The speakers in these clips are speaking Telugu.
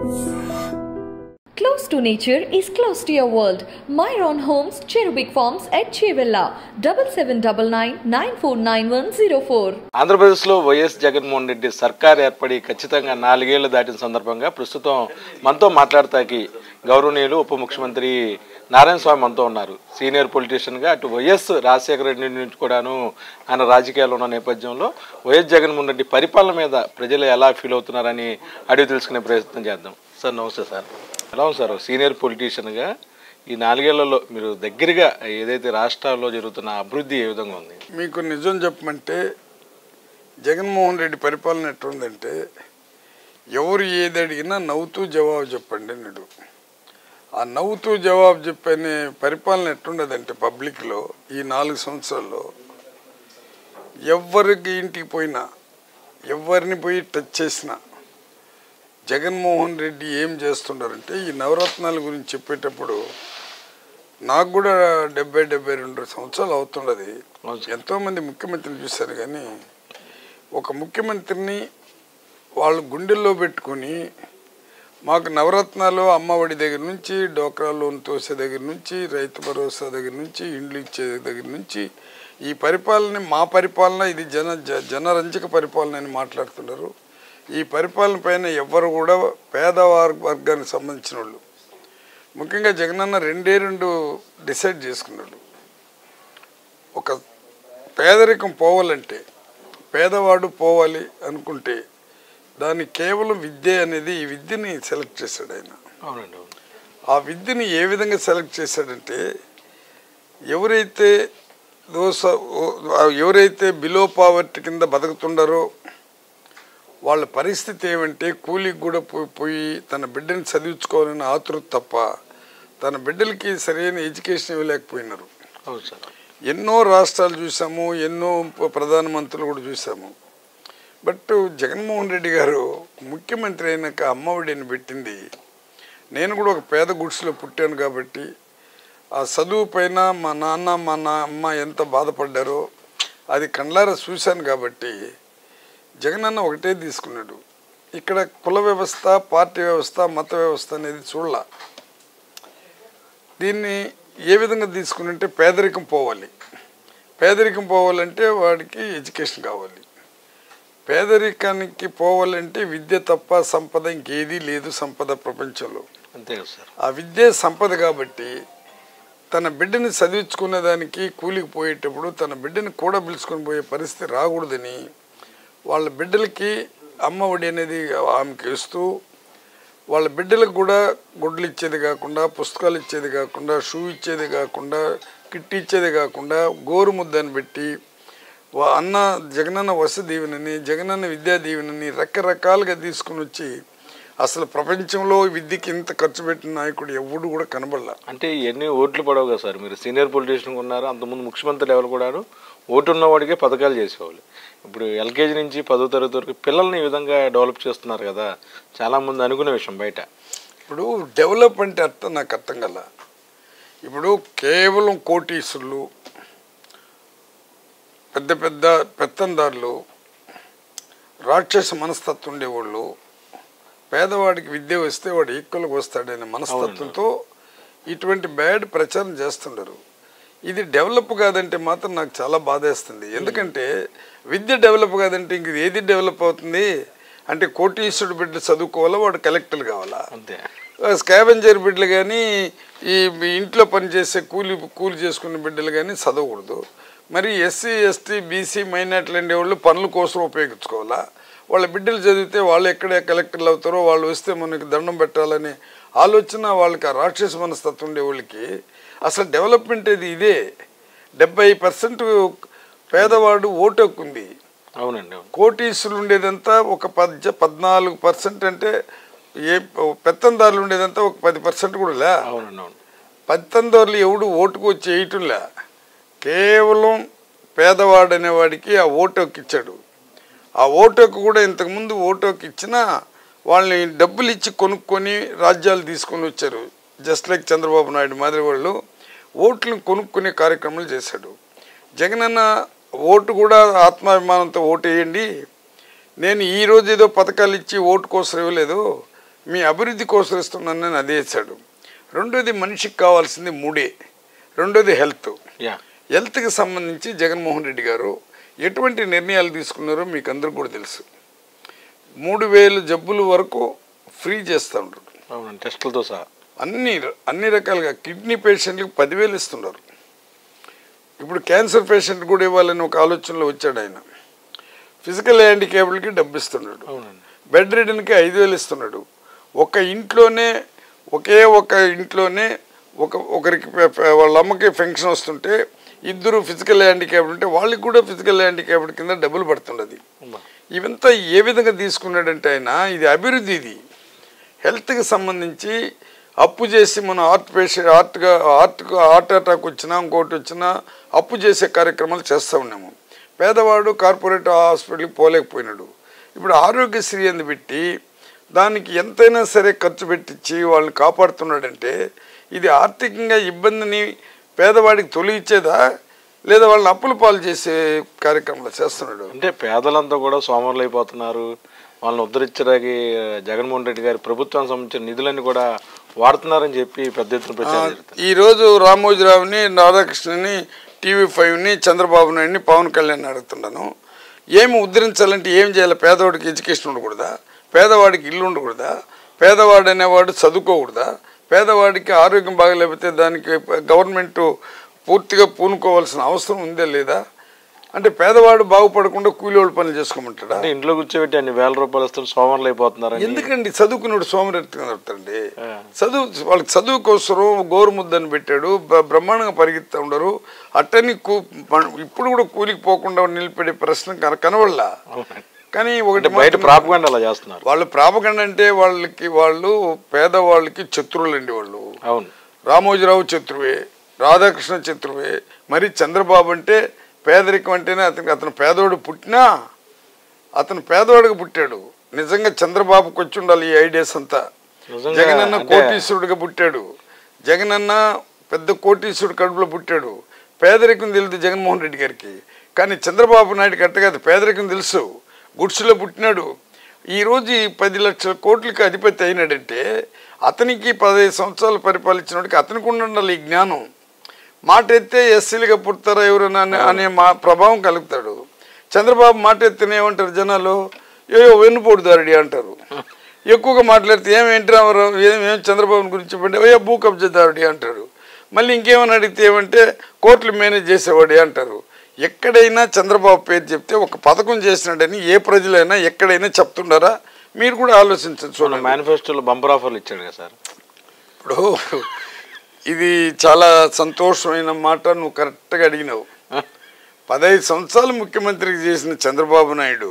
Close to nature is close to your world. Myron Homes, Cherubic Farms at Chevilla, double seven double nine nine four nine one zero four. ఆంధ్రప్రదేశ్లో వైఎస్ జగన్మోహన్ రెడ్డి సర్కార్ ఏర్పడి ఖచ్చితంగా నాలుగేళ్లు దాటిన సందర్భంగా ప్రస్తుతం మనతో మాట్లాడతాకి గౌరవనీయులు ఉప ముఖ్యమంత్రి నారాయణ స్వామి మనతో ఉన్నారు సీనియర్ పొలిటీషియన్గా అటు వైఎస్ రాజశేఖర రెడ్డి నుంచి కూడాను ఆయన రాజకీయాల్లో ఉన్న నేపథ్యంలో వైఎస్ జగన్మోహన్ రెడ్డి పరిపాలన మీద ప్రజలు ఎలా ఫీల్ అవుతున్నారని అడిగి తెలుసుకునే ప్రయత్నం చేద్దాం సార్ నమస్తే సార్ ఎలా ఉంది సార్ సీనియర్ పొలిటీషియన్గా ఈ నాలుగేళ్లలో మీరు దగ్గరగా ఏదైతే రాష్ట్రాల్లో జరుగుతున్న అభివృద్ధి ఏ విధంగా ఉంది మీకు నిజం చెప్పమంటే జగన్మోహన్ రెడ్డి పరిపాలన ఎట్లుందంటే ఎవరు ఏది అడిగినా నవ్వుతూ జవాబు చెప్పండి అన్నాడు ఆ నవ్వుతూ జవాబు చెప్పనే పరిపాలన ఎట్లుండదంటే పబ్లిక్లో ఈ నాలుగు సంవత్సరాల్లో ఎవరికి ఇంటికి పోయినా ఎవరిని పోయి టచ్ చేసినా జగన్మోహన్ రెడ్డి ఏం చేస్తుండారంటే ఈ నవరత్నాల గురించి చెప్పేటప్పుడు నాకు కూడా డెబ్బై డెబ్బై రెండు సంవత్సరాలు అవుతున్నది అవును సార్. ఎంతోమంది ముఖ్యమంత్రిని చూశాను కానీ ఒక ముఖ్యమంత్రిని వాళ్ళు గుండెల్లో పెట్టుకొని మాకు నవరత్నాలు అమ్మఒడి దగ్గర నుంచి డోక్రా లోన్ తోసే దగ్గర నుంచి రైతు భరోసా దగ్గర నుంచి ఇండ్లు ఇచ్చే దగ్గర నుంచి ఈ పరిపాలన మా పరిపాలన ఇది జన జ- జనరంజక పరిపాలన అని మాట్లాడుతున్నారు ఈ పరిపాలన పైన ఎవ్వరు కూడా పేదవార్ వర్గానికి సంబంధించిన వాళ్ళు ముఖ్యంగా జగనన్న రెండే రెండు డిసైడ్ చేసుకున్నాడు ఒక పేదరికం పోవాలంటే పేదవాడు పోవాలి అనుకుంటే దాన్ని కేవలం విద్య అనేది ఈ విద్యని సెలెక్ట్ చేశాడు ఆయన అవునండి అవును ఆ విద్యని ఏ విధంగా సెలెక్ట్ చేశాడంటే ఎవరైతే దోస ఎవరైతే బిలో పావర్టీ కింద బతుకుతుండారో వాళ్ళ పరిస్థితి ఏమంటే కూలికి కూడా పోయి పోయి తన బిడ్డని చదివించుకోవాలని ఆతృత తప్ప తన బిడ్డలకి సరైన ఎడ్యుకేషన్ ఇవ్వలేకపోయినారు అవును సార్ ఎన్నో రాష్ట్రాలు చూసాము ఎన్నో ప- ప్రధానమంత్రులు కూడా చూసాము బట్ జగన్మోహన్ రెడ్డి గారు ముఖ్యమంత్రి అయినాక అమ్మఒడిని పెట్టింది నేను కూడా ఒక పేద గుడిసెలో పుట్టాను కాబట్టి ఆ చదువు పైన మా నాన్న మా నా అమ్మ ఎంత బాధపడ్డారో అది కండ్లారా చూశాను కాబట్టి జగనన్న ఒకటే తీసుకున్నాడు ఇక్కడ కుల వ్యవస్థ పార్టీ వ్యవస్థ మత వ్యవస్థ అనేది చూడాల దీన్ని ఏ విధంగా తీసుకుని పేదరికం పోవాలి పేదరికం పోవాలంటే వాడికి ఎడ్యుకేషన్ కావాలి పేదరికానికి పోవాలంటే విద్య తప్ప సంపద ఇంకేదీ లేదు సంపద ప్రపంచంలో అంతే కదా సార్ ఆ విద్య సంపద కాబట్టి తన బిడ్డని చదివించుకునే దానికి కూలికి పోయేటప్పుడు తన బిడ్డని కూడా పిలుచుకొని పోయే పరిస్థితి రాకూడదని వాళ్ళ బిడ్డలకి అమ్మ ఒడి అనేది ఆమెకి ఇస్తూ వాళ్ళ బిడ్డలకు కూడా గుడ్లు ఇచ్చేది కాకుండా పుస్తకాలు ఇచ్చేది కాకుండా షూ ఇచ్చేది కాకుండా కిట్ ఇచ్చేది కాకుండా గోరు ముద్దని పెట్టి వా- అన్న జగనన్న వసతి దీవెనని జగనన్న విద్యా దీవెనని రకరకాలుగా తీసుకుని వచ్చి అసలు ప్రపంచంలో విద్యకి ఇంత ఖర్చు పెట్టిన నాయకుడు ఎవడు కూడా కనబడలా అంటే ఎన్ని ఓట్లు పడవు కదా సార్ మీరు సీనియర్ పొలిటీషియన్ ఉన్నారు అంతకుముందు ముఖ్యమంత్రి లెవెల్ కూడాను ఓటు ఉన్నవాడికే పథకాలు చేసేవాళ్ళు ఇప్పుడు ఎల్కేజీ నుంచి పదో తరగతి వరకు పిల్లల్ని ఈ విధంగా డెవలప్ చేస్తున్నారు కదా చాలామంది అనుకునే విషయం బయట ఇప్పుడు డెవలప్ అంటే అర్థం నాకు అర్థం కల ఇప్పుడు కేవలం కోటీసులు పెద్ద పెద్ద పెత్తందారులు రాక్షస మనస్తత్వం ఉండేవాళ్ళు పేదవాడికి విద్య వస్తే వాడు ఈక్వల్గా వస్తాడనే మనస్తత్వంతో ఇటువంటి బ్యాడ్ ప్రచారం చేస్తుండరు ఇది డెవలప్ కాదంటే మాత్రం నాకు చాలా బాధేస్తుంది ఎందుకంటే విద్య డెవలప్ కాదంటే ఇంక ఏది డెవలప్ అవుతుంది అంటే కోటీశ్వరుడు బిడ్డ చదువుకోవాలా వాడు కలెక్టర్ కావాలా అంతే స్కావెంజర్ బిడ్డలు కానీ ఈ ఇంట్లో పనిచేసే కూలి కూలి చేసుకునే బిడ్డలు కానీ చదవకూడదు మరి ఎస్సీ ఎస్టీ బీసీ మైనార్టీలు ఉండే వాళ్ళు పనుల కోసం ఉపయోగించుకోవాలా వాళ్ళ బిడ్డలు చదివితే వాళ్ళు ఎక్కడ కలెక్టర్లు అవుతారో వాళ్ళు వస్తే మనకి దండం పెట్టాలని ఆలోచన వాళ్ళకి ఆ రాక్షస మనస్తత్వం ఉండే వాళ్ళకి అసలు డెవలప్మెంట్ ఇది ఇదే డెబ్బై పర్సెంట్ పేదవాడు ఓటు హక్కు ఉంది అవునండి అవును కోటీసులు ఉండేదంతా ఒక పద్య పద్నాలుగు పర్సెంట్ అంటే ఏ పెత్తందారులు ఉండేదంతా ఒక పది పర్సెంట్ కూడా లే అవునండి అవును పెత్తందారులు ఎవడు ఓటుకు వచ్చి వేయటంలే కేవలం పేదవాడు అనేవాడికి ఆ ఓటు హక్కు ఇచ్చాడు ఆ ఓటు హక్కు కూడా ఇంతకుముందు ఓటు హక్కు ఇచ్చినా వాళ్ళని డబ్బులు ఇచ్చి కొనుక్కొని రాజ్యాలు తీసుకొని వచ్చారు జస్ట్ లైక్ చంద్రబాబు నాయుడు మాదిరి వాళ్ళు ఓట్లను కొనుక్కునే కార్యక్రమాలు చేశాడు జగనన్న ఓటు కూడా ఆత్మాభిమానంతో ఓటు వేయండి నేను ఈ రోజు ఏదో పథకాలు ఇచ్చి ఓటు కోసం ఇవ్వలేదు మీ అభివృద్ధి కోసం ఇస్తున్నానని అదే ఇచ్చాడు రెండోది మనిషికి కావాల్సింది మూడే రెండోది హెల్త్ యా హెల్త్కి సంబంధించి జగన్మోహన్ రెడ్డి గారు ఎటువంటి నిర్ణయాలు తీసుకున్నారో మీకు అందరికి కూడా తెలుసు మూడు వేలు జబ్బుల వరకు ఫ్రీ చేస్తూ ఉంటారు అవునండి టెస్టులతో సహా అన్ని అన్ని రకాలుగా కిడ్నీ పేషెంట్లకు పదివేలు ఇస్తున్నారు ఇప్పుడు క్యాన్సర్ పేషెంట్ కూడా ఇవ్వాలని ఒక ఆలోచనలో వచ్చాడు ఆయన ఫిజికల్ హ్యాండిక్యాప్డ్కి డబ్బు ఇస్తున్నాడు అవునండి బెడ్ రిడన్కి ఐదు వేలు ఇస్తున్నాడు ఒక ఇంట్లోనే ఒకే ఒక ఇంట్లోనే ఒక ఒకరికి పె- పె- వాళ్ళ అమ్మకి ఫంక్షన్ వస్తుంటే ఇద్దరు ఫిజికల్ హ్యాండిక్యాప్డ్ ఉంటే వాళ్ళకి కూడా ఫిజికల్ హ్యాండిక్యాప్డ్ కింద డబ్బులు పడుతున్నది అమ్మా. ఇవంతా ఏ విధంగా తీసుకున్నాడంటే ఆయన ఇది అభివృద్ధి ఇది హెల్త్కి సంబంధించి అప్పు చేసి మనం హార్ట్ పేషెంట్ హార్ట్గా హార్ట్కు హార్ట్ అటాక్ వచ్చినా ఇంకోటి వచ్చినా అప్పు చేసే కార్యక్రమాలు చేస్తూ ఉన్నాము పేదవాడు కార్పొరేట్ హాస్పిటల్కి పోలేకపోయినాడు ఇప్పుడు ఆరోగ్యశ్రీ అని పెట్టి దానికి ఎంతైనా సరే ఖర్చు పెట్టించి వాళ్ళని కాపాడుతున్నాడంటే ఇది ఆర్థికంగా ఇబ్బందిని పేదవాడికి తొలగించేదా లేదా వాళ్ళని అప్పుల పాలు చేసే కార్యక్రమాలు చేస్తున్నాడు అంటే పేదలంతా కూడా సోమరులు అయిపోతున్నారు వాళ్ళని ఉద్ధరించడానికి జగన్మోహన్ రెడ్డి గారి ప్రభుత్వానికి సంబంధించిన నిధులన్నీ కూడా వాడుతున్నారని చెప్పి పెద్ద ఎత్తున ప్రచారం జరుగుతుంది ఈరోజు రామోజీరావుని రాధాకృష్ణని టీవీ ఫైవ్ని చంద్రబాబు నాయుడిని పవన్ కళ్యాణ్ అడుగుతున్నాను ఏమి ఉద్ధరించాలంటే ఏం చేయాలి పేదవాడికి ఎడ్యుకేషన్ ఉండకూడదా పేదవాడికి ఇల్లు ఉండకూడదా పేదవాడు అనేవాడు చదువుకోకూడదా పేదవాడికి ఆరోగ్యం బాగలేకపోతే దానికి గవర్నమెంట్ పూర్తిగా పూనుకోవాల్సిన అవసరం ఉందా లేదా అంటే పేదవాడు బాగుపడకుండా కూలీవాడు పనులు చేసుకోమంటాడా అంటే ఇంట్లో కూర్చోబెట్టి అన్ని వేల రూపాయలు ఇస్తున్న సోమరులు అయిపోతున్నారని ఎందుకండి చదువుకున్నాడు సోమరెత్తిగా నడుపుతాడండి ఆ. చదువు వాళ్ళకి చదువు కోసరం గోరుముద్దని పెట్టాడు బ- బ్రహ్మాండంగా పరిగెత్తా ఉండరు అట్టని కూ ప- ఇప్పుడు కూడా కూలికి పోకుండా నిలిపెడే ప్రశ్న కన కనవల్లా అవునండి. కానీ అంటే ఒకటి బయట మాత్రం- ప్రాపగండ అలా చేస్తున్నారు వాళ్ళు ప్రాపగండ అంటే వాళ్ళకి వాళ్ళు పేదవాళ్ళకి శత్రువులండి వాళ్ళు అవును రామోజీరావు శత్రువే రాధాకృష్ణ శత్రువే మరి చంద్రబాబు అంటే పేదరికం అంటేనే అతనికి అతను పేదవాడు పుట్టినా అతను పేదవాడిగా పుట్టాడు నిజంగా చంద్రబాబుకి వచ్చి ఉండాలి ఈ ఐడియాస్ అంతా నిజంగా జగనన్న అంటే- కోటీశ్వరుడిగా పుట్టాడు జగనన్న పెద్ద కోటీశ్వరుడు కడుపులో పుట్టాడు పేదరికం తెలియదు జగన్మోహన్ రెడ్డి గారికి కానీ చంద్రబాబు నాయుడు కట్ట కాదు పేదరికం తెలుసు గుడ్సులో పుట్టినాడు ఈరోజు ఈ పది లక్షల కోట్లకి అధిపతి అయినాడంటే అతనికి పదహైదు సంవత్సరాలు పరిపాలించినోడికి అతనికి ఉండాలి ఈ జ్ఞానం మాట ఎత్తే ఎస్సీలుగా పుడతారా ఎవరైనా అనే అనే మా ప్రభావం కలుగుతాడు చంద్రబాబు మాట ఎత్తిన ఏమంటారు జనాలు ఏయో వెన్నుపోటుదారుడి అంటారు ఎక్కువగా మాట్లాడితే ఏం ఎన్టీ రామారావు ఏం ఏం చంద్రబాబు గురించి చెప్పండి అయ్యో భూ కబ్జాదారుడి అంటారు మళ్ళీ ఇంకేమని అడిగితే ఏమంటే కోర్టులు మేనేజ్ చేసేవాడి అంటారు ఎక్కడైనా చంద్రబాబు పేరు చెప్తే ఒక పథకం చేసినాడని ఏ ప్రజలైనా ఎక్కడైనా చెప్తుండారా మీరు కూడా ఆలోచించండి మన చూడండి మేనిఫెస్టోలో బంపర్ ఆఫర్లు ఇచ్చాడు కదా సార్ ఇప్పుడు ఇది చాలా సంతోషమైన మాట నువ్వు కరెక్ట్గా అడిగినావు పదహైదు సంవత్సరాలు ముఖ్యమంత్రికి చేసిన చంద్రబాబు నాయుడు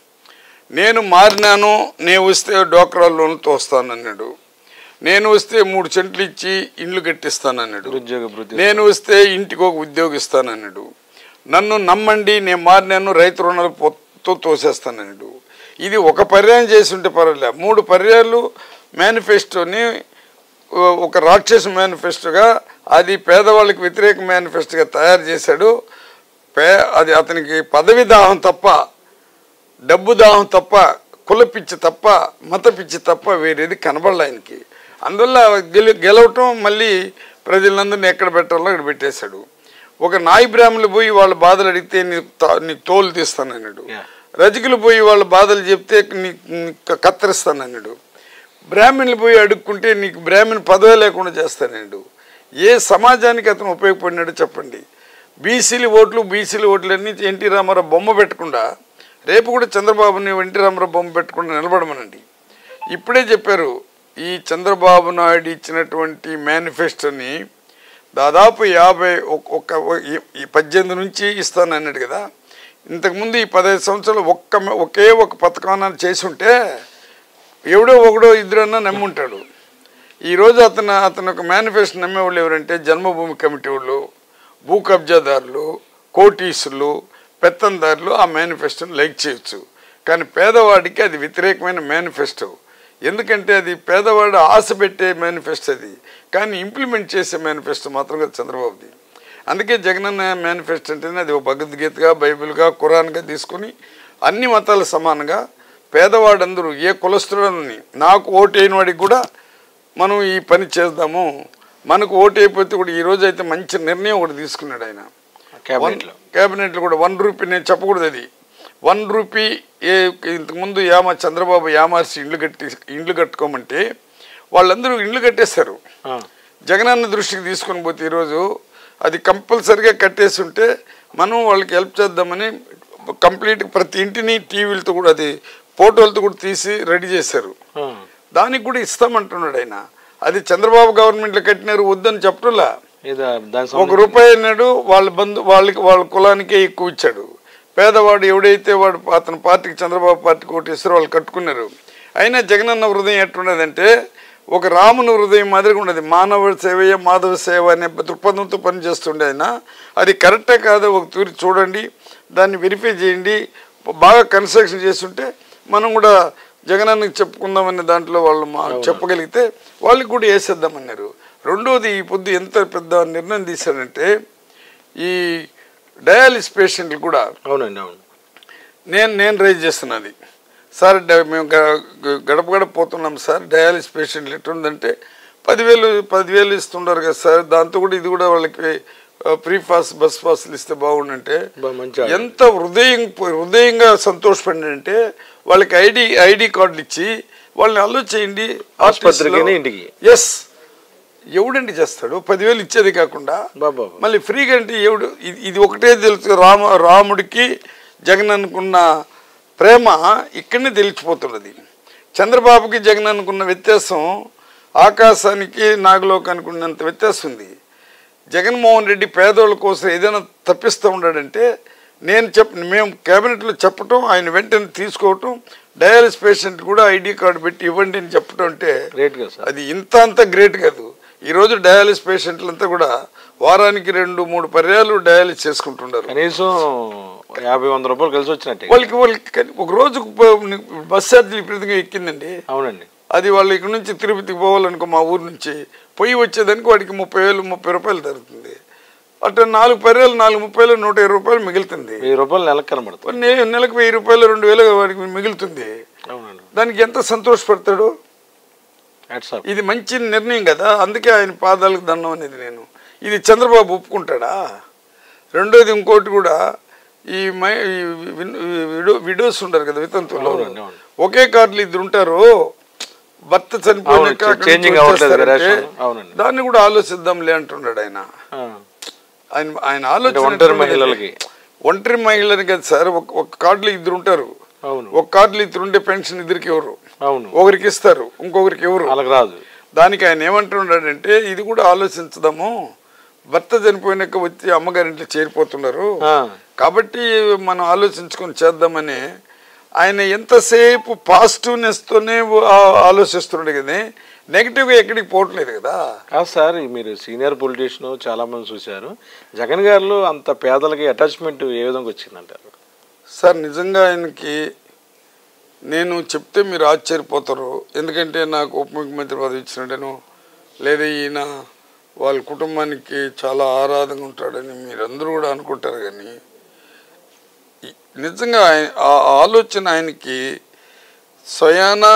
నేను మారినాను నేను వస్తే డోక్రా లోన్లు తోస్తానన్నాడు నేను వస్తే మూడు చెంట్లు ఇచ్చి ఇండ్లు కట్టిస్తానన్నాడు నిరుద్యోగ భృతి నేను వస్తే ఇంటికి ఒక ఉద్యోగం ఇస్తానన్నాడు నన్ను నమ్మండి నేను మారినాను రైతు రుణాలు పొత్తు తోసేస్తానన్నాడు ఇది ఒక పర్యాయం చేసి ఉంటే పర్వాలే మూడు పర్యాయాలు మేనిఫెస్టోని ఓ- ఒక రాక్షస మేనిఫెస్టోగా అది పేదవాళ్ళకి వ్యతిరేక మేనిఫెస్టోగా తయారు చేశాడు పే అది అతనికి పదవి దాహం తప్ప డబ్బు దాహం తప్ప కుల పిచ్చి తప్ప మత పిచ్చి తప్ప వేరేది కనబడలే ఆయనకి అందువల్ల గెలు గెలవటం మళ్ళీ ప్రజలందరినీ ఎక్కడ పెట్టాలో అక్కడ పెట్టేశాడు ఒక నాయి బ్రాహ్మణులు పోయి వాళ్ళ బాధలు అడిగితే నీకు తా- నీకు తోలు తీస్తానన్నాడు Yeah. రజకులు పోయి వాళ్ళ బాధలు చెప్తే నీకు నీకు కత్తిరిస్తానన్నాడు బ్రాహ్మణులు పోయి అడుక్కుంటే నీకు బ్రాహ్మణ్ పదవి లేకుండా చేస్తానండు ఏ సమాజానికి అతను ఉపయోగపడినాడో చెప్పండి బీసీలు ఓట్లు బీసీలు ఓట్లన్నీ ఎన్టీ రామారావు బొమ్మ పెట్టకుండా రేపు కూడా చంద్రబాబుని ఎన్టీ రామారావు బొమ్మ పెట్టకుండా నిలబడమనండి ఇప్పుడే చెప్పారు ఈ చంద్రబాబు నాయుడు ఇచ్చినటువంటి మేనిఫెస్టోని దాదాపు యాభై ఒక్- ఒక్క ఈ- ఈ పద్దెనిమిది నుంచి ఇస్తాను అన్నాడు కదా ఇంతకుముందు ఈ పదహైదు సంవత్సరాలు ఒక్క మే- ఒకే ఒక పథకాన్ని చేసి ఉంటే ఎవడో ఒకడో ఇద్దరన్నా నమ్ముంటాడు ఈరోజు అతను అతను ఒక మేనిఫెస్టో నమ్మేవాళ్ళు ఎవరంటే జన్మభూమి కమిటీ వాళ్ళు భూ కబ్జాదారులు కోటీసులు పెత్తందారులు ఆ మేనిఫెస్టోని లైక్ చేయొచ్చు కానీ పేదవాడికి అది వ్యతిరేకమైన మేనిఫెస్టో ఎందుకంటే అది పేదవాడు ఆశ పెట్టే మేనిఫెస్టో అది కానీ ఇంప్లిమెంట్ చేసే మేనిఫెస్టో మాత్రం కాదు చంద్రబాబుది అందుకే జగనన్న మేనిఫెస్టో అంటేనే అది ఒక భగవద్గీతగా బైబిల్గా ఖురాన్గా తీసుకొని అన్ని మతాలు సమానంగా పేదవాడందరూ ఏ కులస్తుడని నాకు ఓటు అయిన వాడికి కూడా మనం ఈ పని చేద్దాము మనకు ఓటు అయిపోతే కూడా ఈ రోజు అయితే మంచి నిర్ణయం ఒకటి తీసుకున్నాడు ఆయన క్యాబినెట్లో క్యాబినెట్లో కూడా వన్ రూపీ నేను చెప్పకూడదు అది వన్ రూపీ ఏ ఇంతకుముందు యామ చంద్రబాబు యామార్సి ఇండ్లు కట్టి ఇండ్లు కట్టుకోమంటే వాళ్ళందరూ ఇండ్లు కట్టేస్తారు ఆ, జగనన్న దృష్టికి తీసుకొని పోతే ఈరోజు అది కంపల్సరిగా కట్టేసి ఉంటే మనం వాళ్ళకి హెల్ప్ చేద్దామని కంప్లీట్ ప్రతి ఇంటిని టీవీలతో కూడా అది ఫోటోలతో కూడా తీసి రెడీ చేశారు ఆ, దానికి కూడా ఇస్తామంటున్నాడు ఆయన అది చంద్రబాబు గవర్నమెంట్లో కట్టినారు వద్దని చెప్పడంలా ఇది దాని ఒక సంబంధించి- రూపాయి అన్నాడు వాళ్ళ బంధు వాళ్ళకి వాళ్ళ కులానికే ఎక్కువ ఇచ్చాడు పేదవాడు ఎవడైతే వాడు అతని పార్టీకి చంద్రబాబు పార్టీకి ఓటేస్తారో వాళ్ళు కట్టుకున్నారు అయినా జగనన్న హృదయం ఎట్టున్నదంటే ఒక రాముని హృదయం మాదిరిగా ఉన్నది మానవ సేవయే మాధవ సేవ అనే దృక్పథంతో పనిచేస్తుండే ఆయన అది కరెక్టే కాదో ఒక తూరి చూడండి దాన్ని వెరిఫై చేయండి బాగా కన్స్ట్రక్షన్ చేస్తుంటే మనం కూడా జగనన్నకి చెప్పుకుందామనే దాంట్లో వాళ్ళు మా చెప్పగలిగితే వాళ్ళకి కూడా వేసేద్దామన్నారు రెండోది ఈ పొద్దు ఎంత పెద్ద నిర్ణయం తీశారంటే ఈ డయాలిస్ పేషెంట్లు కూడా అవునండి అవును నేను నేను రైజ్ చేస్తున్నది సార్ డ- మేము గ- గ- గడప గడప పోతున్నాం సార్ డయాలిస్ పేషెంట్లు ఎట్లుందంటే పదివేలు పదివేలు ఇస్తుండారు కదా సార్ దాంతో కూడా ఇది కూడా వాళ్ళకి ఫ్రీ పాస్ బస్ పాస్లు ఇస్తే బాగుండంటే బా మంచి ఆలోచన. ఎంత హృదయం హృదయంగా సంతోషపడినంటే వాళ్ళకి ఐడి ఐడి కార్డులు ఇచ్చి వాళ్ళని అలో చేయండి ఆసుపత్రికిని ఇంటికి. ఎస్ ఎవడండి చేస్తాడు పదివేలు ఇచ్చేది కాకుండా బాబా మళ్ళీ ఫ్రీగా అంటే ఎవడు ఇది ఇది ఒకటే తెలుసు రామ రాముడికి జగన్ అనుకున్న ప్రేమ ఇక్కడనే తెలిసిపోతున్నది చంద్రబాబుకి జగన్ అనుకున్న వ్యత్యాసం ఆకాశానికి నాగలోకానికి ఉన్నంత వ్యత్యాసం ఉంది జగన్మోహన్ రెడ్డి పేదోళ్ళ కోసం ఏదైనా తప్పిస్తూ ఉన్నాడంటే నేను చెప్ మేము క్యాబినెట్లో చెప్పటం ఆయన వెంటనే తీసుకోవటం డయాలిస్ పేషెంట్ కూడా ఐడి కార్డు పెట్టి ఇవ్వండి అని చెప్పటం అంటే గ్రేట్ కదా సార్ అది ఇంత అంత గ్రేట్ కాదు ఈరోజు డయాలిస్ పేషెంట్లంతా కూడా వారానికి రెండు మూడు పర్యాలు డయాలిస్ చేసుకుంటున్నారు కనీసం యాభై వంద రూపాయలు కలిసి వచ్చినట్టే వాళ్ళకి వాళ్ళకి కని- ఒక రోజుకు ప- బస్ ఛార్జీలు విపరీతంగా ఎక్కిందండి అవునండి అది వాళ్ళు ఇక్కడ నుంచి తిరుపతికి పోవాలనుకో మా ఊరు నుంచి పొయ్యి వచ్చేదానికి వాడికి ముప్పై వేలు ముప్పై రూపాయలు తగ్గుతుంది అటు నాలుగు పర్యాలు నాలుగు ముప్పై వేలు నూట ఇరవై రూపాయలు మిగులుతుంది వెయ్యి రూపాయలు నెలకు కనబడుతుంది నే- నెలకు వెయ్యి రూపాయలు రెండు వేలు వాడికి మిగులుతుంది అవునండి దానికి ఎంత సంతోషపడతాడు వాట్సాప్ ఇది మంచి నిర్ణయం కదా అందుకే ఆయన పాదాలకు దండం అనేది నేను ఇది చంద్రబాబు ఒప్పుకుంటాడా రెండోది ఇంకోటి కూడా ఈ మై ఈ విన్- ఈ విడో విడోస్ ఉంటారు కదా వితంతువులు అవునండి, అవును. ఒకే కార్డులు ఇద్దరు ఉంటారు భర్త చనిపోయినాక అవును, అక్కడి నుంచి changing అవ్వట్లేదు కదా వచ్చేస్తారంటే రేషన్. అవునండి. దాన్ని కూడా ఆలోచిద్దాంలే అంటున్నాడు ఆయన ఆ, ఆయన ఆయన ఆలోచన ఒంటరి ఎట్లున్నది? మహిళలకి. ఒంటరి మహిళలకి కదా సార్ ఒక ఒక కార్డులో ఇద్దరు ఉంటారు అవును ఒక కార్డులో ఇద్దరు ఉండే పెన్షన్ ఇద్దరికి ఎవరు అవును ఒకరికి ఇస్తారు ఇంకొకరికి ఎవరు వాళ్ళకి రాదు దానికి ఆయన ఏమంటున్నాడంటే ఇది కూడా ఆలోచించదాము భర్త చనిపోయినాక వచ్చి అమ్మగారింట్లో చేరిపోతున్నారు ఆ, కాబట్టి మనం ఆలోచించుకొని చేద్దామని ఆయన ఎంతసేపు పాజిటివ్నెస్తోనే ఆలోచిస్తున్నాడు కానీ నెగిటివ్గా ఎక్కడికి పోవట్లేదు కదా కాదు సార్ ఈ మీరు సీనియర్ పొలిటీషియన్ చాలా మంది చూశారు జగన్ గారిలో అంత పేదలకి అటాచ్మెంట్ ఏ విధంగా వచ్చిందంటారు సార్ నిజంగా ఆయనకి నేను చెప్తే మీరు ఆశ్చర్యపోతారు ఎందుకంటే నాకు ఉప ముఖ్యమంత్రి పదవి ఇచ్చినట్టను లేదా ఈయన వాళ్ళ కుటుంబానికి చాలా ఆరాధన ఉంటాడని మీరందరూ కూడా అనుకుంటారు కానీ ఈ- నిజంగా ఆయన ఆ ఆలోచన ఆయనకి స్వయాన